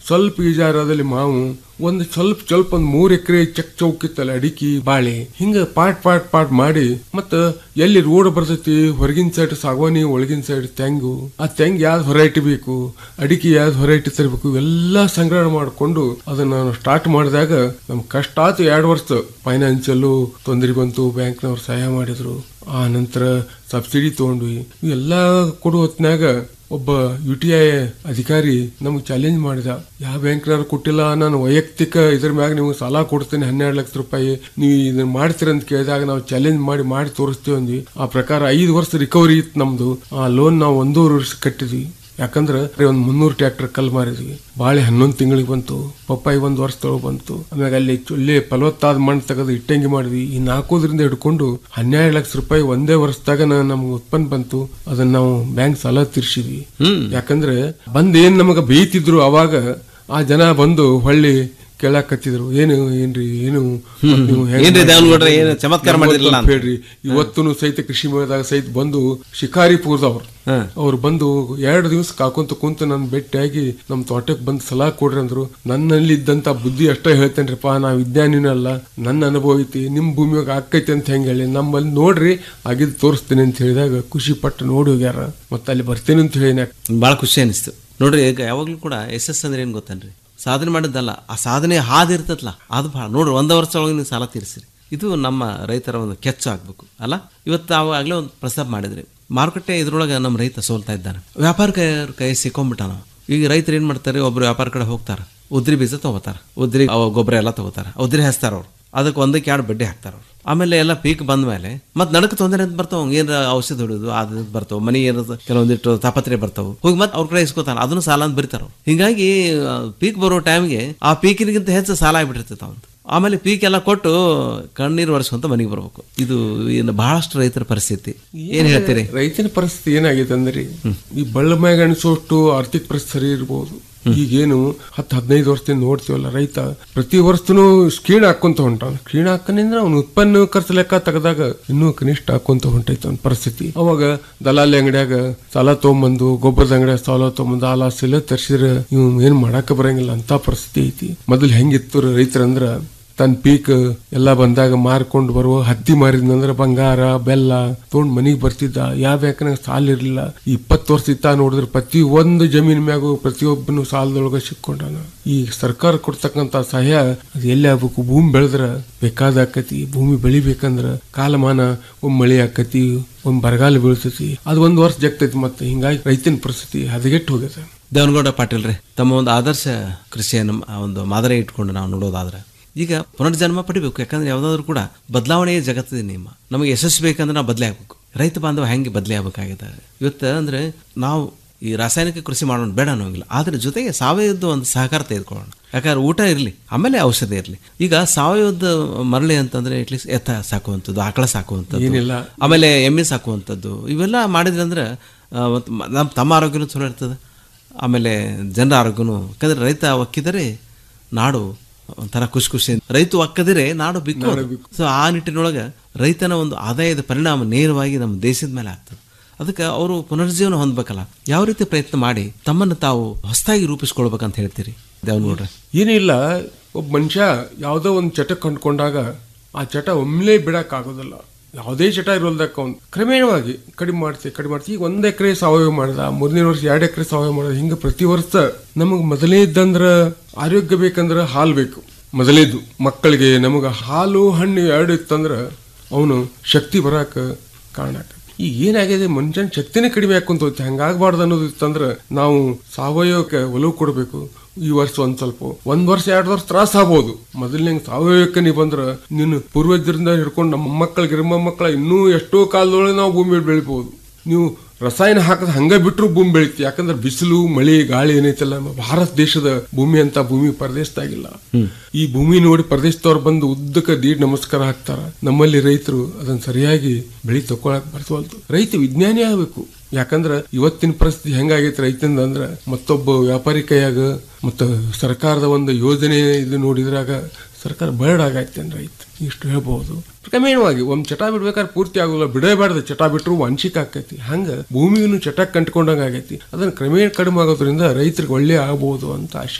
ಸ್ವಲ್ಪ ಈಜಾರದಲ್ಲಿ ಮಾವು ಒಂದು ಸ್ವಲ್ಪ ಸ್ವಲ್ಪ ಒಂದ್ ಮೂರ್ ಎಕರೆ ಚಕ್ ಚೌಕಿತ್ತಲ್ಲ ಅಡಿಕೆ ಬಾಳೆ ಹಿಂಗ ಪಾಟ್ ಪಾಟ್ ಪಾಟ್ ಮಾಡಿ ಮತ್ತ ಎಲ್ಲಿ ರೋಡ್ ಬರ್ತೈತಿ ಹೊರಗಿನ ಸೈಡ್ ಸಾಗವಾನಿ ಒಳಗಿನ ಸೈಡ್ ತೆಂಗು ಆ ತೆಂಗ್ ಯಾವ್ದು ಹೊರೈಟಿ ಬೇಕು ಅಡಿಕೆ ಯಾವ್ದು ಹೊರೈಟಿ ತರಬೇಕು ಇವೆಲ್ಲ ಸಂಗ್ರಹಣೆ ಮಾಡಿಕೊಂಡು ಅದನ್ನ ನಾನು ಸ್ಟಾರ್ಟ್ ಮಾಡಿದಾಗ ನಮ್ ಕಷ್ಟ ಆತು ಎರಡು ವರ್ಷ ಫೈನಾನ್ಸಿಯಲ್ಲು ತೊಂದರೆ ಬಂತು ಬ್ಯಾಂಕ್ನವ್ರು ಸಹಾಯ ಮಾಡಿದ್ರು ಆ ನಂತರ ಸಬ್ಸಿಡಿ ತಗೊಂಡ್ವಿ ಇವೆಲ್ಲ ಕೊಡುವ ಹೊತ್ನ್ಯಾಗ ಒಬ್ಬ ಯು ಟಿ ಐ ಅಧಿಕಾರಿ ನಮ್ಗೆ ಚಾಲೆಂಜ್ ಮಾಡಿದ ಯಾವ ಬ್ಯಾಂಕ್ನವ್ರು ಕೊಟ್ಟಿಲ್ಲ ನಾನು ವೈಯಕ್ತಿಕ ಇದ್ರ ಮ್ಯಾಗ ನಿಮ್ಗೆ ಸಾಲ ಕೊಡ್ತೇನೆ ಹನ್ನೆರಡು ಲಕ್ಷ ರೂಪಾಯಿ ನೀವು ಇದನ್ನ ಮಾಡ್ತೀರ ಅಂತ ಕೇಳಿದಾಗ ನಾವು ಚಾಲೆಂಜ್ ಮಾಡಿ ಮಾಡಿ ತೋರಿಸ್ತೀವಿ ಅಂದ್ವಿ ಆ ಪ್ರಕಾರ ಐದು ವರ್ಷ ರಿಕವರಿ ಇತ್ತು ನಮ್ದು ಆ ಲೋನ್ ನಾವು ಒಂದೂವರೆ ವರ್ಷ ಕಟ್ಟಿದ್ವಿ ಯಾಕಂದ್ರೆ ಒಂದ್ ಮುನ್ನೂರು ಟ್ರ್ಯಾಕ್ಟರ್ ಕಲ್ ಮಾರಿದ್ವಿ ಬಾಳೆ ಹನ್ನೊಂದು ತಿಂಗಳಿಗೆ ಬಂತು ಪಪ್ಪಾಯಿ ಒಂದ್ ವರ್ಷದೊಳಗೆ ಬಂತು ಆಮ್ಯಾಗ ಅಲ್ಲಿ ಚೊಳ್ಳೆ ಫಲವತ್ತಾದ ಮಣ್ಣು ತೆಗೆದು ಇಟ್ಟಂಗಿ ಮಾಡಿದ್ವಿ ಈ ನಾಲ್ಕೋದ್ರಿಂದ ಹಿಡ್ಕೊಂಡು ಹನ್ನೆರಡು ಲಕ್ಷ ರೂಪಾಯಿ ಒಂದೇ ವರ್ಷದಾಗ ನಮ್ಗೆ ಉತ್ಪನ್ನ ಬಂತು ಅದನ್ನ ನಾವು ಬ್ಯಾಂಕ್ ಸಾಲ ತೀರ್ಸಿದ್ವಿ ಯಾಕಂದ್ರೆ ಬಂದ್ ಏನ್ ನಮಗ ಬೇಯ್ತಿದ್ರು ಅವಾಗ ಆ ಜನ ಬಂದು ಹೊಳ್ಳಿ ಕೇಳಾಕತ್ತಿದ್ರು ಏನು ಏನ್ರಿ ಏನು ಮತ್ತ್ ನೀವು ಹೆಂಗ್ ಏನ್ರಿ ದಾವಣಗೆರೆ ಏನು ಮಾಡಿದ್ರಿ? ಚಮತ್ಕಾರ ಮಾಡಿದ್ರಲ್ಲ ಅಂತ. ಹೇಳ್ರಿ ಇವತ್ತೂ ಸಹಿತ ಕೃಷಿ ಮೇಳದಾಗ ಸಹಿತ ಬಂದು ಶಿಕಾರಿಪುರದವ್ರು ಅವ್ರು ಬಂದು ಎರಡು ದಿವಸ ಕಾಕೊಂತ ಕುಂತು ನನ್ ಭೇಟಿಯಾಗಿ ನಮ್ ತೋಟಕ್ಕೆ ಬಂದು ಸಲಹಾ ಕೊಡ್ರಿ ಅಂದ್ರು ನನ್ನಲ್ಲಿ ಇದ್ದಂತ ಬುದ್ಧಿ ಅಷ್ಟೇ ಹೇಳ್ತೇನ್ರಿಪ್ಪ ನಾ ವಿಜ್ಞಾನಿನಲ್ಲ ನನ್ನ ಅನುಭವ ಐತಿ ನಿಮ್ ಭೂಮಿಯಾಗ ಆಕೈತಿ ಅಂತ ಹೆಂಗ್ ಹೇಳಿ ನಮ್ಮಲ್ಲಿ ನೋಡ್ರಿ ಆಗಿದ್ ತೋರಿಸ್ತೀನಿ ಅಂತ ಹೇಳಿದಾಗ ಖುಷಿ ಪಟ್ಟು ನೋಡಿ ಹೋಗ್ಯಾರ ಮತ್ತೆ ಅಲ್ಲಿ ಬರ್ತೀನಿ ಅಂತ ಹೇಳಿ ಭಾಳ ಖುಷಿ ಅನಿಸ್ತು ನೋಡ್ರಿ ಈಗ ಯಾವಾಗಲೂ ಕೂಡ ಯಶಸ್ ಅಂದ್ರೆ ಏನು ಗೊತ್ತೇನ್ರಿ ಸಾಧನೆ ಮಾಡಿದ್ದಲ್ಲ ಆ ಸಾಧನೆ ಹಾದಿ ಇರ್ತೈತಲ್ಲ ಅದು ಭಾಳ ನೋಡ್ರಿ ಒಂದು ವರ್ಷ ಒಳಗೆ ನೀವು ಸಾಲ ತೀರಿಸಿರಿ ಇದು ನಮ್ಮ ರೈತರ ಒಂದು ಕೆಚ್ಚು ಆಗ್ಬೇಕು ಅಲ್ಲ ಇವತ್ತು ನಾವು ಆಗಲೇ ಒಂದು ಪ್ರಸ್ತಾಪ ಮಾಡಿದ್ರಿ ಮಾರುಕಟ್ಟೆ ಇದ್ರೊಳಗೆ ನಮ್ಮ ರೈತ ಸೋಲ್ತಾ ಇದ್ದಾನೆ ವ್ಯಾಪಾರ ಕೈ ಕೈ ಸಿಕ್ಕೊಂಬಿಟ್ಟಾನ ಈಗ ರೈತರು ಏನು ಮಾಡ್ತಾರೆ ಒಬ್ರು ವ್ಯಾಪಾರ ಕಡೆ ಹೋಗ್ತಾರೆ ಉದ್ರಿ ಬೀಜ ತಗೋತಾರೆ ಉದ್ರಿ ಅವ ಗೊಬ್ಬರ ಎಲ್ಲ ತಗೋತಾರೆ ಉದ್ರಿ ಹಚ್ತಾರೆ ಅವ್ರು ಅದಕ್ಕೆ ಒಂದಕ್ಕೆ ಎರಡು ಬಡ್ಡಿ ಹಾಕ್ತಾರೆ ಅವ್ರು ಆಮೇಲೆ ಎಲ್ಲ ಪೀಕ್ ಬಂದ ಮೇಲೆ ಮತ್ತೆ ನಡಕ್ಕೆ ತೊಂದರೆ ಅಂತ ಬರ್ತಾವ ಏನಾರ ಔಷಧ ಹೊಡಿಯೋದು ಅದು ಇದು ಬರ್ತಾವ ಮನಿ ಏನಾರ ಕೆಲವೊಂದಿಟ್ಟು ತಾಪತ್ರೆ ಬರ್ತಾವ ಹೋಗಿ ಮತ್ತೆ ಅವ್ರ ಕಡೆ ಇಸ್ಕೊತಾನ ಅದನ್ನು ಸಾಲ ಅಂತ ಬರೀತಾರ ಅವ್ರು. ಹಿಂಗಾಗಿ ಪೀಕ್ ಬರೋ ಟೈಮ್ಗೆ ಆ ಪೀಕಿನಿಗಿಂತ ಹೆಚ್ಚು ಸಾಲ ಆಗಿಬಿಟ್ಟಿರ್ತೈತೆ ಅವಂತ ಆಮೇಲೆ ಪೀಕ್ ಎಲ್ಲ ಕೊಟ್ಟು ಕಣ್ಣೀರು ಒರೆಸ್ಕೊಂತ ಮನೆಗೆ ಬರ್ಬೇಕು ಇದು ಏನು ಬಹಳಷ್ಟು ರೈತರ ಪರಿಸ್ಥಿತಿ ಏನ್ ಹೇಳ್ತೀರಿ ರೈತನ ಪರಿಸ್ಥಿತಿ ಏನಾಗಿದೆ ಅಂದ್ರೆ ಈ ಬಳ್ಳ ಮ್ಯಾಗ ಅನಿಸೋಷ್ಟು ಆರ್ಥಿಕ ಪರಿಸ್ಥಿತಿ ಸರಿ ಇರ್ಬೋದು ಈಗೇನು ಹತ್ತು ಹದಿನೈದು ವರ್ಷದಿಂದ ನೋಡ್ತೀವಲ್ಲ ರೈತ ಪ್ರತಿ ವರ್ಷನೂ ಸ್ಕೀಣ್ ಹಾಕೊಂತ ಹೊಂಟಾನ ಸ್ಕೀಣ್ ಹಾಕನಿಂದ ಅವ್ನ ಉತ್ಪನ್ನ ಖರ್ಚು ಲೆಕ್ಕ ತೆಗೆದಾಗ ಇನ್ನೂ ಕನಿಷ್ಠ ಹಾಕೊಂತ ಹೊಂಟೈತೆ ಅವ್ನ ಪರಿಸ್ಥಿತಿ ಅವಾಗ ದಲಾಲಿ ಅಂಗಡಿಯಾಗ ಸಾಲ ತೊಗೊಂಬಂದು ಗೊಬ್ಬರದ ಅಂಗಡಿಯಾಗ ಸಾಲ ತೊಗೊಂಬಂದು ಆಲ ಸಿಲ ತರ್ಸಿದ್ರೆ ಇವ್ ಏನ್ ಮಾಡಾಕ ಬರಂಗಿಲ್ಲ ಅಂತ ಪರಿಸ್ಥಿತಿ ಐತಿ ಮೊದಲು ಹೆಂಗಿತ್ತು ರೈತರಂದ್ರ ತನ್ನ ಪೀಕ್ ಎಲ್ಲ ಬಂದಾಗ ಮಾರ್ಕೊಂಡು ಬರುವ ಹತ್ತಿ ಮಾರಿದ್ನಂದ್ರ ಬಂಗಾರ ಬೆಲ್ಲ ತೊಗೊಂಡ್ ಮನಿಗ್ ಬರ್ತಿದ್ದ ಯಾವ ಬ್ಯಾಂಕ್ನಾಗ ಸಾಲ ಇರ್ಲಿಲ್ಲ ಇಪ್ಪತ್ತು ವರ್ಷ ಇತ್ತ ನೋಡಿದ್ರೆ ಪ್ರತಿ ಒಂದು ಜಮೀನ್ ಮ್ಯಾಗು ಪ್ರತಿಯೊಬ್ಬನು ಸಾಲದೊಳಗ ಸಿಕ್ಕೊಂಡಾನ ಈ ಸರ್ಕಾರ ಕೊಡ್ತಕ್ಕಂತ ಸಹಾಯ ಅದು ಎಲ್ಲಿ ಆಗ್ಬೇಕು ಭೂಮಿ ಬೆಳೆದ್ರ ಬೇಕಾದ ಆಕತಿ ಭೂಮಿ ಬೆಳಿಬೇಕಂದ್ರ ಕಾಲಮಾನ ಒಮ್ಮೆ ಮಳೆ ಆಕತಿ ಒಮ್ಮೆ ಬರಗಾಲ ಬೀಳ್ತೈತಿ ಅದು ಒಂದ್ ವರ್ಷ ಜಗ್ತೈತಿ ಮತ್ತೆ ಹಿಂಗಾಗಿ ರೈತನ ಪರಿಸ್ಥಿತಿ ಹದಗೆಟ್ಟು ಹೋಗ್ಯದ ದೇವನಗೌಡ ಪಾಟೀಲ್ ರೀ ತಮ್ಮ ಒಂದು ಆದರ್ಶ ಕೃಷಿಯನ್ನು ಮ- ಒಂದು ಮಾದರಿ ಇಟ್ಕೊಂಡು ನಾವು ನೋಡೋದಾದ್ರೆ ಈಗ ಪುನರ್ಜನ್ಮ ಪಡಿಬೇಕು ಯಾಕಂದ್ರೆ ಯಾವುದಾದ್ರೂ ಕೂಡ ಬದಲಾವಣೆಯ ಜಗತ್ತಿದೆ ನಿಮ್ಮ ನಮಗೆ ಯಶಸ್ಸು ಬೇಕಂದ್ರೆ ನಾವು ಬದಲೇ ಆಗ್ಬೇಕು ರೈತ ಬಾಂಧವ ಹೆಂಗೆ ಬದಲೇ ಆಗ್ಬೇಕಾಗಿದೆ ಇವತ್ತು ಅಂದ್ರೆ ನಾವು ಈ ರಾಸಾಯನಿಕ ಕೃಷಿ ಮಾಡೋಣ ಬೇಡ ಅನ್ನೋಂಗಿಲ್ಲ ಆದ್ರೆ ಜೊತೆಗೆ ಸಾವಯವದ ಒಂದು ಸಹಕಾರ ತೆಗೆದುಕೊಳ್ಳೋಣ ಯಾಕಂದ್ರೆ ಊಟ ಇರಲಿ ಆಮೇಲೆ ಔಷಧ ಇರಲಿ ಈಗ ಸಾವಯವದ ಮರಳಿ ಅಂತಂದ್ರೆ ಅಟ್ಲೀಸ್ಟ್ ಎತ್ತ ಸಾಕುವಂಥದ್ದು ಆಕಳ ಸಾಕುವಂಥದ್ದು ಏನಿಲ್ಲ. ಆಮೇಲೆ ಎಮ್ಮೆ ಸಾಕುವಂಥದ್ದು ಇವೆಲ್ಲ ಮಾಡಿದ್ರಂದ್ರೆ ಆ, ಮತ್ತು ಮ- ನಮ್ಮ ತಮ್ಮ ಆರೋಗ್ಯನೂ ಚಲೋ ಇರ್ತದೆ ಆಮೇಲೆ ಜನರ ಆರೋಗ್ಯನೂ ಯಾಕಂದ್ರೆ ರೈತ ಒಕ್ಕಿದರೆ ನಾಡು ಒಂಥರ ಖುಷಿ ಖುಷಿ ರೈತ ಒಕ್ಕದಿರೆ ನಾಡು ಬಿಕ್ಕು ನಾಡು ಬಿಕ್ಕು. ಸೊ ಆ ನಿಟ್ಟಿನೊಳಗೆ ರೈತನ ಒಂದು ಆದಾಯದ ಪರಿಣಾಮ ನೇರವಾಗಿ ನಮ್ಮ ದೇಶದ ಮೇಲೆ ಆಗ್ತದೆ ಅದಕ್ಕೆ ಅವರು ಪುನರ್ಜೀವನ ಹೊಂದಬೇಕಲ್ಲ ಯಾವ ರೀತಿ ಪ್ರಯತ್ನ ಮಾಡಿ ತಮ್ಮನ್ನು ತಾವು ಹೊಸದಾಗಿ ರೂಪಿಸ್ಕೊಳ್ಬೇಕಂತ ಹೇಳ್ತೀರಿ ದೇವನಗೌಡ್ರೆ ಏನಿಲ್ಲ ಒಬ್ಬ ಮನುಷ್ಯ ಯಾವುದೋ ಒಂದು ಚಟ ಕಂಡ್ಕೊಂಡಾಗ ಆ ಚಟ ಒಮ್ಮೆಲೇ ಬಿಡಕ್ ಆಗೋದಿಲ್ಲ ಯಾವುದೇ ಚಟ ಇರೋಲ್ದಕ್ಕ ಅವ್ನು ಕ್ರಮೇಣವಾಗಿ ಕಡಿಮೆ ಮಾಡ್ತಿ ಕಡಿಮೆ ಮಾಡ್ತಿ ಈಗ ಒಂದ್ ಎಕರೆ ಸಾವಯವ ಮಾಡಿದ ಮೂರನೇ ವರ್ಷ ಎರಡು ಎಕರೆ ಸಾವಯವ ಮಾಡಿದ ಹಿಂಗೆ ಪ್ರತಿ ವರ್ಷ ನಮಗೆ ಮೊದಲೇ ಇದ್ದಂದ್ರ ಆರೋಗ್ಯ ಬೇಕಂದ್ರ ಹಾಲು ಬೇಕು ಮೊದಲೇದು ಮಕ್ಕಳಿಗೆ ನಮಗೆ ಹಾಲು ಹಣ್ಣು ಎರಡು ಇತ್ತಂದ್ರ ಅವನು ಶಕ್ತಿ ಬರಾಕ ಕಾರಣ ಆಕತಿ. ಈಗ ಏನಾಗಿದೆ ಮನುಷ್ಯನ ಶಕ್ತಿನೇ ಕಡಿಮೆ ಹಾಕೊಂತ ಹೋಗ್ತಿ ಹಂಗಾಗಬಾರ್ದು ಅನ್ನೋದು ಇತ್ತಂದ್ರ ನಾವು ಸಾವಯವಕ್ಕೆ ಒಲವು ಕೊಡಬೇಕು ಈ ವರ್ಷ ಒಂದ್ ಸ್ವಲ್ಪ ಒಂದ್ ವರ್ಷ ಎರಡು ವರ್ಷ ತ್ರಾಸ ಆಗ್ಬೋದು ಮೊದಲನೇ ಸಾವಯವಕ್ಕೆ ನೀ ಬಂದ್ರ ನೀನು ಪೂರ್ವಜರಿಂದ ಹಿಡ್ಕೊಂಡು ನಮ್ಮ ಮೊಮ್ಮಕ್ಕಳಿಗೆ ಮೊಮ್ಮಕ್ಕಳ ಇನ್ನೂ ಎಷ್ಟೋ ಕಾಲದೊಳಗೆ ನಾವು ಭೂಮಿ ಬೆಳಿಬಹುದು ನೀವು ರಸಾಯನ ಹಾಕದ ಹಂಗ ಬಿಟ್ರು ಭೂಮಿ ಬೆಳಿತಿ ಯಾಕಂದ್ರೆ ಬಿಸಿಲು ಮಳೆ ಗಾಳಿ ಏನೈತಲ್ಲ ನಮ್ಮ ಭಾರತ ದೇಶದ ಭೂಮಿ ಅಂತ ಭೂಮಿ ಪರದೇಶದಾಗಿಲ್ಲ ಈ ಭೂಮಿ ನೋಡಿ ಪರದೇಶದವ್ರು ಬಂದು ಉದ್ದಕ್ಕೆ ದೀಡ್ ನಮಸ್ಕಾರ ಹಾಕ್ತಾರ ನಮ್ಮಲ್ಲಿ ರೈತರು ಅದನ್ನ ಸರಿಯಾಗಿ ಬೆಳಿ ತಕೊಳಕ್ ಬರ್ತವಲ್ತು ರೈತ ವಿಜ್ಞಾನಿ ಆಗ್ಬೇಕು ಯಾಕಂದ್ರ ಇವತ್ತಿನ ಪರಿಸ್ಥಿತಿ ಹೆಂಗಾಗೈತಿ ರೈತಂದ ಅಂದ್ರ ಮತ್ತೊಬ್ಬ ವ್ಯಾಪಾರಿ ಕೈಯಾಗ ಮತ್ತ ಸರ್ಕಾರದ ಒಂದು ಯೋಜನೆ ಇದು ನೋಡಿದ್ರಾಗ ಸರ್ಕಾರ ಬರ್ಡ್ ಆಗೈತೆ ರೈತ ಇಷ್ಟು ಹೇಳ್ಬಹುದು ಕ್ರಮೇಣವಾಗಿ ಒಂದ್ ಚಟ ಬಿಡ್ಬೇಕಾದ್ರೆ ಪೂರ್ತಿ ಆಗೋಲ್ಲ ಬಿಡೇಬಾರ್ದು ಚಟ ಬಿಟ್ರು ವಂಶಿಕ ಆಕೈತಿ ಹಂಗ ಭೂಮಿಗೂ ಚಟ ಕಂಟ್ಕೊಂಡಂಗ ಆಗೈತಿ ಅದನ್ನ ಕ್ರಮೇಣ ಕಡಿಮೆ ಆಗೋದ್ರಿಂದ ರೈತರಿಗೆ ಒಳ್ಳೆ ಆಗ್ಬಹುದು ಅಂತ ಆಶೆ ಐತಿ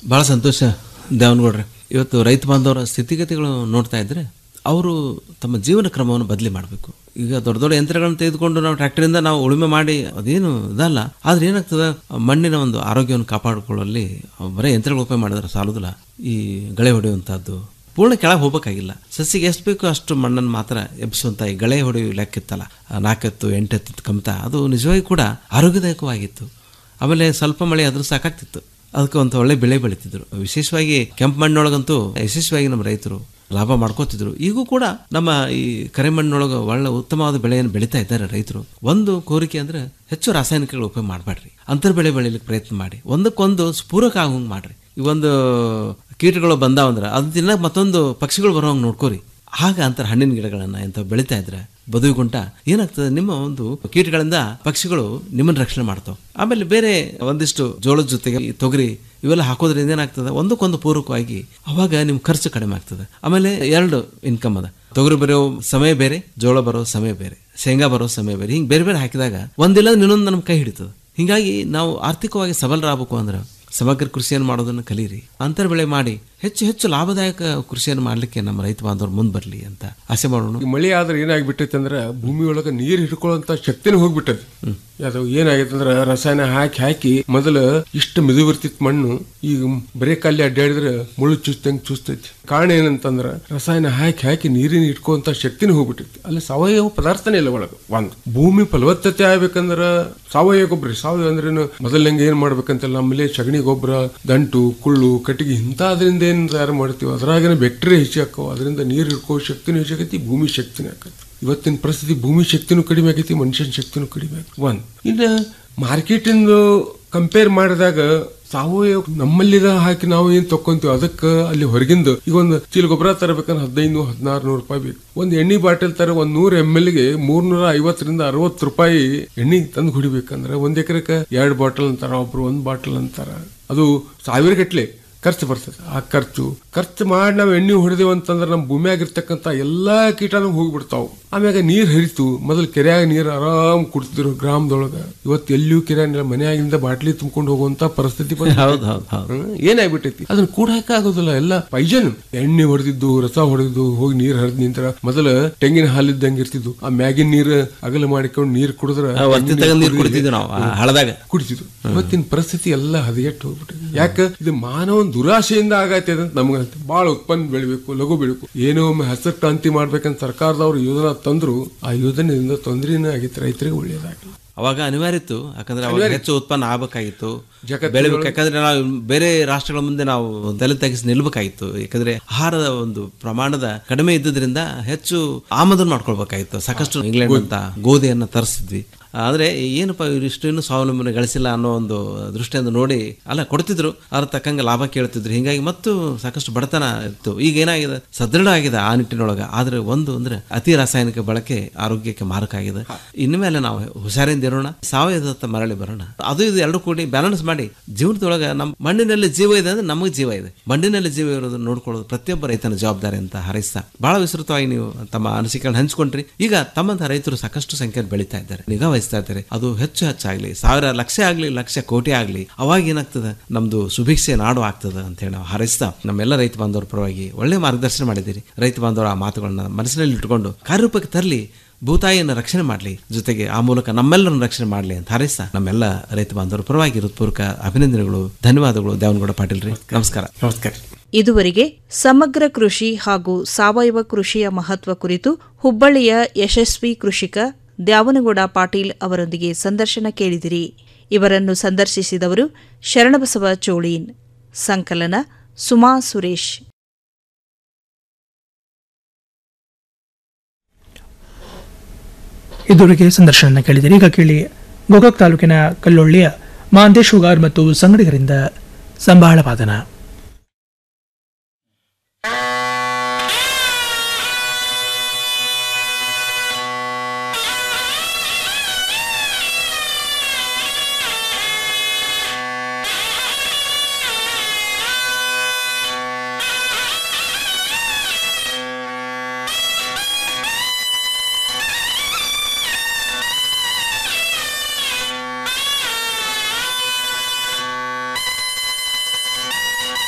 ಭಾಳ ಸಂತೋಷ ದೇವನಗೌಡ್ರೆ ಇವತ್ತು ರೈತ ಬಾಂಧವರ ಸ್ಥಿತಿಗತಿಗಳು ನೋಡ್ತಾ ಇದ್ರೆ ಅವರು ತಮ್ಮ ಜೀವನ ಕ್ರಮವನ್ನು ಬದಲಿ ಮಾಡಬೇಕು ಈಗ ದೊಡ್ಡ ದೊಡ್ಡ ಯಂತ್ರಗಳನ್ನು ತೆಗೆದುಕೊಂಡು ನಾವು ಟ್ರ್ಯಾಕ್ಟರಿಂದ ನಾವು ಉಳುಮೆ ಮಾಡಿ ಅದೇನು ಇದಲ್ಲ ಆದ್ರೆ ಏನಾಗ್ತದೆ ಮಣ್ಣಿನ ಒಂದು ಆರೋಗ್ಯವನ್ನು ಕಾಪಾಡಿಕೊಳ್ಳುವಲ್ಲಿ ಬರೀ ಯಂತ್ರಗಳು ಉಪಯೋಗ ಮಾಡಿದ್ರೆ ಸಾಲುದಿಲ್ಲ ಈ ಗಳೆ ಹೊಡೆಯುವಂಥದ್ದು ಪೂರ್ಣ ಕೆಳಗೆ ಹೋಗ್ಬೇಕಾಗಿಲ್ಲ ಸಸಿಗೆ ಎಷ್ಟು ಬೇಕೋ ಅಷ್ಟು ಮಣ್ಣನ್ನು ಮಾತ್ರ ಎಬ್ಬಿಸುವಂಥ ಈ ಗಳೆ ಹೊಡೆಯುವ ಲೆಕ್ಕಿತ್ತಲ್ಲ ಆ ನಾಲ್ಕೆತ್ತು ಎಂಟೆತ್ತು ಕಮ್ತ ಅದು ನಿಜವಾಗಿ ಕೂಡ ಆರೋಗ್ಯದಾಯಕವಾಗಿತ್ತು ಆಮೇಲೆ ಸ್ವಲ್ಪ ಮಳೆ ಆದ್ರೂ ಸಾಕಾಗ್ತಿತ್ತು ಅದಕ್ಕೆ ಒಂದು ಒಳ್ಳೆ ಬೆಳೆ ಬೆಳೀತಿದ್ರು ವಿಶೇಷವಾಗಿ ಕೆಂಪು ಮಣ್ಣೊಳಗಂತೂ ಯಶಸ್ವಿಯಾಗಿ ನಮ್ಮ ರೈತರು ಲಾಭ ಮಾಡ್ಕೋತಿದ್ರು ಈಗೂ ಕೂಡ ನಮ್ಮ ಈ ಕರೆಮಣ್ಣೊಳಗೆ ಒಳ್ಳೆ ಉತ್ತಮವಾದ ಬೆಳೆಯನ್ನು ಬೆಳೀತಾ ಇದ್ದಾರೆ ರೈತರು ಒಂದು ಕೋರಿಕೆ ಅಂದ್ರೆ ಹೆಚ್ಚು ರಾಸಾಯನಿಕಗಳು ಉಪಯೋಗ ಮಾಡಬೇಡ್ರಿ ಅಂತರ್ ಬೆಳೆ ಬೆಳೀಲಿಕ್ಕೆ ಪ್ರಯತ್ನ ಮಾಡಿ ಒಂದಕ್ಕೊಂದು ಪೂರಕ ಆಗೋಂಗೆ ಮಾಡ್ರಿ ಈ ಒಂದು ಕೀಟಗಳು ಬಂದಾವಂದ್ರೆ ಅದು ತಿನ್ನಕ್ಕೆ ಮತ್ತೊಂದು ಪಕ್ಷಿಗಳು ಬರೋಂಗೆ ನೋಡ್ಕೋರಿ ಆಗ ಅಂತಾರೆ ಹಣ್ಣಿನ ಗಿಡಗಳನ್ನ ಇಂಥ ಬೆಳೀತಾ ಇದ್ರೆ ಬದುಗುಂಟ ಏನಾಗ್ತದೆ ನಿಮ್ಮ ಒಂದು ಕೀಟಗಳಿಂದ ಪಕ್ಷಿಗಳು ನಿಮ್ಮನ್ನ ರಕ್ಷಣೆ ಮಾಡ್ತಾವೆ ಆಮೇಲೆ ಬೇರೆ ಒಂದಿಷ್ಟು ಜೋಳದ ಜೊತೆಗೆ ಈ ತೊಗರಿ ಇವೆಲ್ಲ ಹಾಕೋದ್ರಿಂದ ಏನಾಗ್ತದೆ ಒಂದಕ್ಕೊಂದು ಪೂರಕವಾಗಿ ಅವಾಗ ನಿಮ್ಮ ಖರ್ಚು ಕಡಿಮೆ ಆಗ್ತದೆ ಆಮೇಲೆ ಎರಡು ಇನ್ಕಮ್ ಅದ ತೊಗರಿ ಬರೋ ಸಮಯ ಬೇರೆ ಜೋಳ ಬರೋ ಸಮಯ ಬೇರೆ ಶೇಂಗಾ ಬರೋ ಸಮಯ ಬೇರೆ ಹಿಂಗೆ ಬೇರೆ ಬೇರೆ ಹಾಕಿದಾಗ ಒಂದಿಲ್ಲ ಇನ್ನೊಂದು ನಮ್ಮ ಕೈ ಹಿಡಿತದೆ ಹಿಂಗಾಗಿ ನಾವು ಆರ್ಥಿಕವಾಗಿ ಸಬಲರಾಗಬೇಕು ಅಂದ್ರೆ ಸಮಗ್ರ ಕೃಷಿಯನ್ನು ಮಾಡೋದನ್ನು ಕಲೀರಿ ಅಂತರ್ ಬೆಳೆ ಮಾಡಿ ಹೆಚ್ಚು ಹೆಚ್ಚು ಲಾಭದಾಯಕ ಕೃಷಿಯನ್ನು ಮಾಡಲಿಕ್ಕೆ ನಮ್ಮ ರೈತ ಬಾಂಧವರು ಮುಂದೆ ಬರಲಿ ಅಂತ ಆಸೆ ಮಾಡೋಣ ಈ ಮಳೆ ಆದ್ರೆ ಏನಾಗ್ಬಿಟ್ಟೈತೆ ಅಂದ್ರೆ ಭೂಮಿ ಒಳಗೆ ನೀರು ಹಿಡ್ಕೊಳ್ಳೋಂತ ಶಕ್ತಿನೂ ಹೋಗ್ಬಿಟ್ಟದೆ ಅದು ಏನಾಗೈತೆ ಅಂದ್ರೆ ರಸಾಯನ ಹಾಕಿ ಹಾಕಿ ಮೊದಲ ಇಷ್ಟು ಮೆದುವಿರ್ತಿತ್ತು ಮಣ್ಣು ಈಗ ಬರೇ ಕಾಲಿ ಅಡ್ಡಾಡಿದ್ರೆ ಮುಳ್ಳು ಚುಸ್ತಂಗ್ ಚುಸ್ತೈತಿ ಕಾರಣ ಏನಂತಂದ್ರ ರಸಾಯನ ಹಾಕಿ ಹಾಕಿ ನೀರಿನ ಇಟ್ಕೊಂತ ಶಕ್ತಿನೂ ಹೋಗ್ಬಿಟ್ಟೈತಿ ಅಲ್ಲಿ ಸಾವಯವ ಪದಾರ್ಥನೇ ಇಲ್ಲ ಒಳಗೆ ಒಂದು ಭೂಮಿ ಫಲವತ್ತತೆ ಆಗ್ಬೇಕಂದ್ರ ಸಾವಯವ ಗೊಬ್ಬರ ಸಾವಯವ ಅಂದ್ರೇನು ಮೊದಲಂಗೆ ಏನ್ ಮಾಡ್ಬೇಕಂತಲ್ಲ ನಮ್ಮಲ್ಲಿ ಸಗಣಿ ಗೊಬ್ಬರ ದಂಟು ಕುಳ್ಳು ಕಟ್ಟಿಗೆ ಇಂಥದ್ರಿಂದ ಏನ್ ತಯಾರು ಮಾಡ್ತೀವಿ ಅದ್ರಾಗನೇ ಬ್ಯಾಕ್ಟೀರಿಯಾ ಹೆಚ್ಚಾಕವು ಅದರಿಂದ ನೀರು ಹಿಡ್ಕೋ ಶಕ್ತಿನೂ ಹೆಚ್ಚಾಕೈತಿ ಭೂಮಿ ಶಕ್ತಿನೂ ಆಕೈತಿ ಇವತ್ತಿನ ಪರಿಸ್ಥಿತಿ ಭೂಮಿ ಶಕ್ತಿನೂ ಕಡಿಮೆ ಆಗೈತಿ ಮನುಷ್ಯನ ಶಕ್ತಿನೂ ಕಡಿಮೆ ಆಗೈತಿ ಒಂದ್ ಇನ್ನ ಮಾರ್ಕೆಟಿಂದು ಕಂಪೇರ್ ಮಾಡಿದಾಗ ಸಾವಯವ ನಮ್ಮಲ್ಲಿದ ಹಾಕಿ ನಾವು ಏನ್ ತಕೊಂತೀವಿ ಅದಕ್ಕೆ ಅಲ್ಲಿ ಹೊರಗಿಂದ ಈಗ ಒಂದು ಚೀಲ ಗೊಬ್ಬರ ತರಬೇಕಂದ್ರೆ ಹದಿನೈದು ಹದಿನಾರು ನೂರು ರೂಪಾಯಿ ಬೇಕು ಒಂದು ಎಣ್ಣೆ ಬಾಟಲ್ ತರ ಒಂದ್ ನೂರ ಎಮ್ ಎಲ್ ಗೆ ಮೂರ್ನೂರ ಐವತ್ತರಿಂದ ಅರವತ್ತು ರೂಪಾಯಿ ಎಣ್ಣೆ ತಂದು ಕುಡಿಬೇಕಂದ್ರೆ ಒಂದ್ ಎಕರೆಕ ಎರಡು ಬಾಟಲ್ ಅಂತಾರ ಒಬ್ರು ಒಂದ್ ಬಾಟಲ್ ಅಂತಾರ ಅದು ಸಾವಿರ ಗಟ್ಲೆ ಖರ್ಚು ಬರ್ತದೆ ಆ ಖರ್ಚು ಖರ್ಚು ಮಾಡಿ ನಾವು ಎಣ್ಣೆ ಹೊಡೆದೇವು ಅಂತಂದ್ರೆ ನಮ್ಮ ಭೂಮಿಯಾಗಿರ್ತಕ್ಕಂಥ ಎಲ್ಲಾ ಕೀಟಾನು ಹೋಗ್ಬಿಡ್ತಾವು ಆಮ್ಯಾಗ ನೀರ್ ಹರಿತು ಮೊದಲು ಕೆರೆಯಾಗ ನೀರು ಆರಾಮ್ ಕುಡ್ತಿದ್ರು ಗ್ರಾಮದೊಳಗ ಇವತ್ತು ಎಲ್ಲಿಯೂ ಕೆರೆ ಮನೆಯಾಗಿಂದ ಬಾಟ್ಲಿ ತುಂಬ್ಕೊಂಡು ಹೋಗುವಂತ ಪರಿಸ್ಥಿತಿ ಬಂದ್ಬಿಟ್ಟೈತಿ. ಹೌದು ಹೌದು ಹೌದು ಹ್ಮ್, ಏನಾಗ್ಬಿಟ್ಟೈತಿ ಅದನ್ನ ಕೂಡಾಕ ಆಗೋದಿಲ್ಲ ಎಲ್ಲ ಪೈಜನ್ ಎಣ್ಣೆ ಹೊಡೆದಿದ್ದು ರಸ ಹೊಡೆದಿದ್ದು ಹೋಗಿ ನೀರ್ ಹರಿದ್ ನಿಂತರ ಮೊದಲ ತೆಂಗಿನ ಹಾಲಿದ್ದಂಗೆ ಇರ್ತಿದ್ದು ಆ ಮ್ಯಾಗಿನ ನೀರ್ ಅಗಲ ಮಾಡಿಕೊಂಡು ನೀರ್ ಕುಡಿದ್ರ ಆ, ಒತ್ತಿ ತಗೊಂಡ್ ನೀರ್ ಕುಡಿತಿದ್ವಿ ನಾವು, ಆ ಹಳದಾಗ. ಕುಡಿತಿದ್ರು ಇವತ್ತಿನ ಪರಿಸ್ಥಿತಿ ಎಲ್ಲ ಹದಗೆಟ್ಟು ಹೋಗ್ಬಿಟ್ಟಿದೆ ಯಾಕ ಇದು ಮಾನವನ ದುರಾಶೆಯಿಂದ ಆಗೈತೆ ಅಂತ ನಮ್ಗೆ ಬಹಳ ಉತ್ಪನ್ನ ಬೆಳಿಬೇಕು ಲಘು ಬೆಳಿಬೇಕು ಏನೋ ಒಮ್ಮೆ ಹಸಿರು ಕ್ರಾಂತಿ ಮಾಡ್ಬೇಕಂತ ಸರ್ಕಾರದವ್ರು ಯೋಜನಾ ತಂದ್ರು ಆ ಯೋಜನೆಯಿಂದ ತೊಂದರೆನೇ ಆಗಿತ್ತು ರೈತರಿಗೆ ಒಳ್ಳೇದಾಗಿಲ್ಲ ಅವಾಗ ಅನಿವಾರ್ಯ ಇತ್ತು ಯಾಕಂದ್ರೆ ಅವಾಗ ಅನಿವಾರ್ಯ. ಹೆಚ್ಚು ಉತ್ಪನ್ನ ಆಗ್ಬೇಕಾಗಿತ್ತು ಜಗತ್ತಿನೊಳಗೆ- ಬೆಳಿಬೇಕು ಯಾಕಂದ್ರೆ ನಾವು ಬೇರೆ ರಾಷ್ಟ್ರಗಳ ಮುಂದೆ ನಾವು ತಲೆ ತಗ್ಗಿಸಿ ನಿಲ್ಬೇಕಾಗಿತ್ತು ಯಾಕಂದ್ರೆ ಆಹಾರದ ಒಂದು ಪ್ರಮಾಣದ ಕಡಿಮೆ ಇದ್ದುದರಿಂದ ಹೆಚ್ಚು ಆಮದನ್ನು ಮಾಡ್ಕೊಳ್ಬೇಕಾಗಿತ್ತು ಸಾಕಷ್ಟು ಇಂಗ್ಲೆಂಡ್ ಅಂತ ಗೋಧಿಯನ್ನ ತರಿಸಿದ್ವಿ ಆದ್ರೆ ಏನಪ್ಪ ಇವ್ರು ಇಷ್ಟು ಇನ್ನೂ ಸ್ವಾವಲಂಬನೆ ಗಳಿಸಿಲ್ಲ ಅನ್ನೋ ಒಂದು ದೃಷ್ಟಿಯಿಂದ ನೋಡಿ ಅಲ್ಲ ಕೊಡ್ತಿದ್ರು ಅದ್ರ ತಕ್ಕಂಗೆ ಲಾಭ ಕೇಳ್ತಿದ್ರು ಹಿಂಗಾಗಿ ಮತ್ತು ಸಾಕಷ್ಟು ಬಡತನ ಇತ್ತು ಈಗ ಏನಾಗಿದೆ ಸದೃಢ ಆಗಿದೆ ಆ ನಿಟ್ಟಿನೊಳಗೆ ಆದ್ರೆ ಒಂದು ಅಂದ್ರೆ ಅತಿ ರಾಸಾಯನಿಕ ಬಳಕೆ ಆರೋಗ್ಯಕ್ಕೆ ಮಾರಕ ಆಗಿದೆ ಇನ್ಮೇಲೆ ನಾವು ಹುಷಾರಿಂದ ಇರೋಣ ಸಾವಯವದತ್ತ ಮರಳಿ ಬರೋಣ ಅದು ಇದು ಎರಡು ಕೂಡಿ ಬ್ಯಾಲೆನ್ಸ್ ಮಾಡಿ ಜೀವನದೊಳಗೆ ನಮ್ಮ ಮಣ್ಣಿನಲ್ಲಿ ಜೀವ ಇದೆ ಅಂದ್ರೆ ನಮಗೆ ಜೀವ ಇದೆ ಮಣ್ಣಿನಲ್ಲಿ ಜೀವ ಇರೋದನ್ನ ನೋಡ್ಕೊಳ್ಳೋದು ಪ್ರತಿಯೊಬ್ಬ ರೈತನ ಜವಾಬ್ದಾರಿ ಅಂತ ಹಾರೈಸ್ತಾ ಬಹಳ ವಿಸ್ತೃತವಾಗಿ ನೀವು ತಮ್ಮ ಅನಿಸಿಕೆಗಳನ್ನ ಹಂಚ್ಕೊಂಡ್ರಿ ಈಗ ತಮ್ಮಂತ ರೈತರು ಸಾಕಷ್ಟು ಸಂಖ್ಯೆಯಲ್ಲಿ ಬೆಳೀತಾ ಇದ್ದಾರೆ ನಿಗಾ ವಹಿಸ್ತಾ ಇದ್ದಾರೆ ಅದು ಹೆಚ್ಚು ಹೆಚ್ಚಾಗ್ಲಿ ಸಾವಿರ ಲಕ್ಷ ಆಗ್ಲಿ ಲಕ್ಷ ಕೋಟಿ ಆಗ್ಲಿ ಅವಾಗ ಏನಾಗ್ತದೆ ನಮ್ದು ಸುಭಿಕ್ಷೆ ನಾಡು ಆಗ್ತದೆ ಅಂತ ಹೇಳಿ ನಾವು ಹಾರೈಸ್ತಾ ನಮ್ಮೆಲ್ಲ ರೈತ ಬಾಂಧವರ ಪರವಾಗಿ ಒಳ್ಳೆ ಮಾರ್ಗದರ್ಶನ ಮಾಡಿದ್ದೀರಿ ರೈತ ಬಾಂಧವರ ಆ ಮಾತುಗಳನ್ನ ಮನಸ್ಸಿನಲ್ಲಿ ಇಟ್ಕೊಂಡು ಕಾರ್ಯರೂಪಕ್ಕೆ ತರಲಿ ಭೂತಾಯಿಯನ್ನು ರಕ್ಷಣೆ ಮಾಡಲಿ ಜೊತೆಗೆ ಆ ಮೂಲಕ ನಮ್ಮೆಲ್ಲರನ್ನು ರಕ್ಷಣೆ ಮಾಡಲಿ ಅಂತ ಹಾರೈಸ್ತಾ ನಮ್ಮೆಲ್ಲ ರೈತ ಬಾಂಧವರ ಪರವಾಗಿ ಹೃತ್ಪೂರ್ವಕ ಅಭಿನಂದನೆಗಳು ಧನ್ಯವಾದಗಳು ದೇವನಗೌಡ ಪಾಟೀಲ್ ರೀ ನಮಸ್ಕಾರ ನಮಸ್ಕಾರ ಇದುವರೆಗೆ ಸಮಗ್ರ ಕೃಷಿ ಹಾಗೂ ಸಾವಯವ ಕೃಷಿಯ ಮಹತ್ವ ಕುರಿತು ಹುಬ್ಬಳ್ಳಿಯ ಯಶಸ್ವಿ ಕೃಷಿಕ ದ್ಯಾವನಗೌಡ ಪಾಟೀಲ್ ಅವರೊಂದಿಗೆ ಸಂದರ್ಶನ ಕೇಳಿದಿರಿ ಇವರನ್ನು ಸಂದರ್ಶಿಸಿದವರು ಶರಣಬಸವ ಚೋಳೀನ್ ಸಂಕಲನ ಸುಮಾ ಸುರೇಶ್ ಇದುವರೆಗೆ ಸಂದರ್ಶನ ಕೇಳಿದಿರಿ ಈಗ ಕೇಳಿ ಗೋಕಾಕ್ ತಾಲೂಕಿನ ಕಲ್ಲೊಳ್ಳಿಯ ಮಾಂದೇಶ್ ಹುಗಾರ್ ಮತ್ತು ಸಂಗಡಿಗರಿಂದ ಸಂಬಾಳ ವಾದನ Thank you.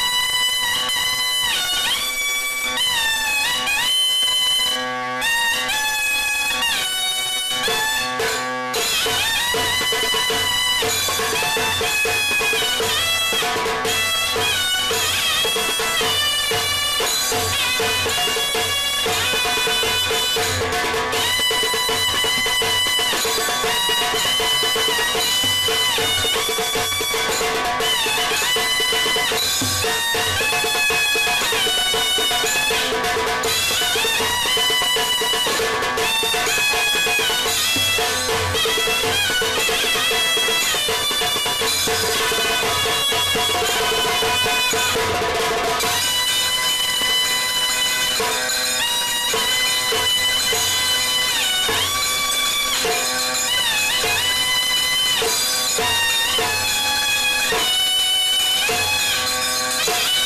Thank you.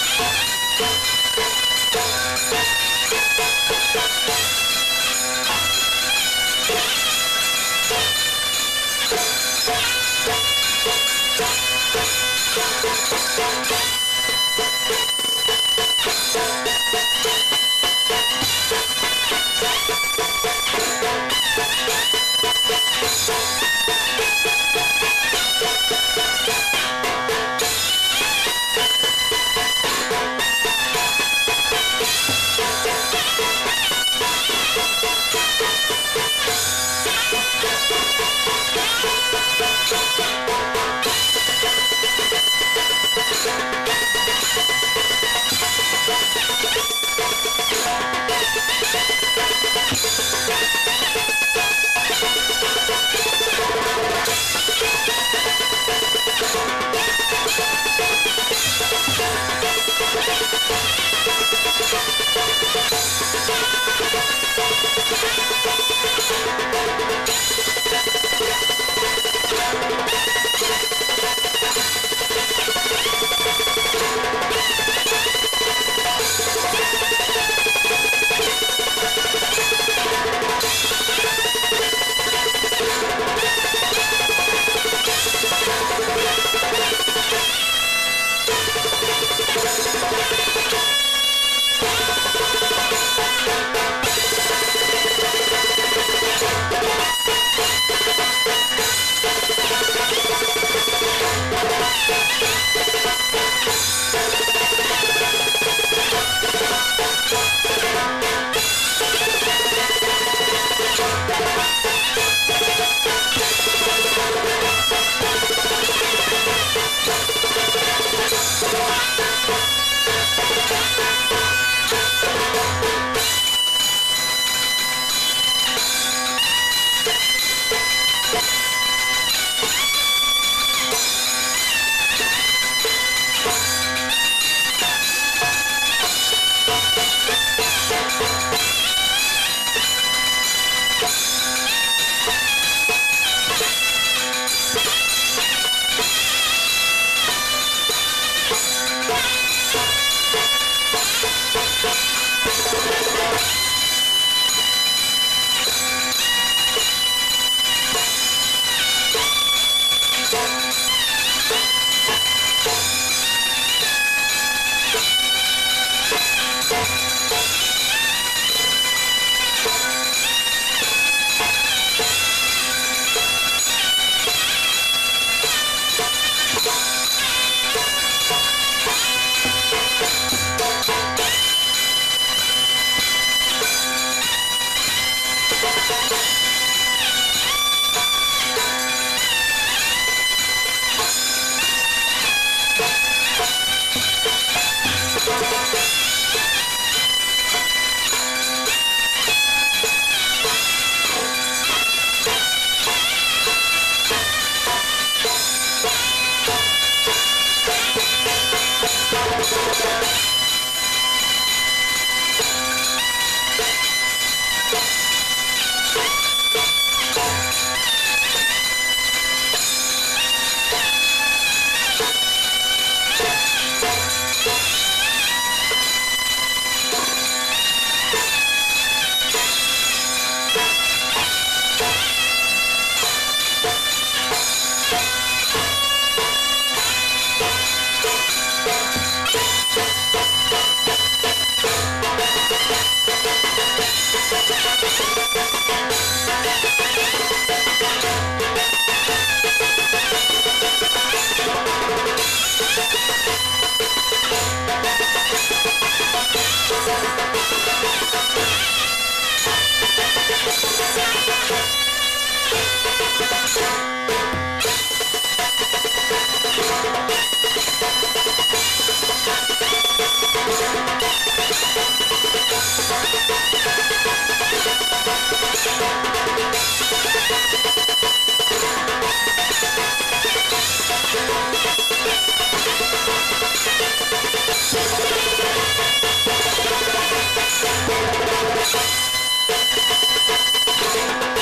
Thank you.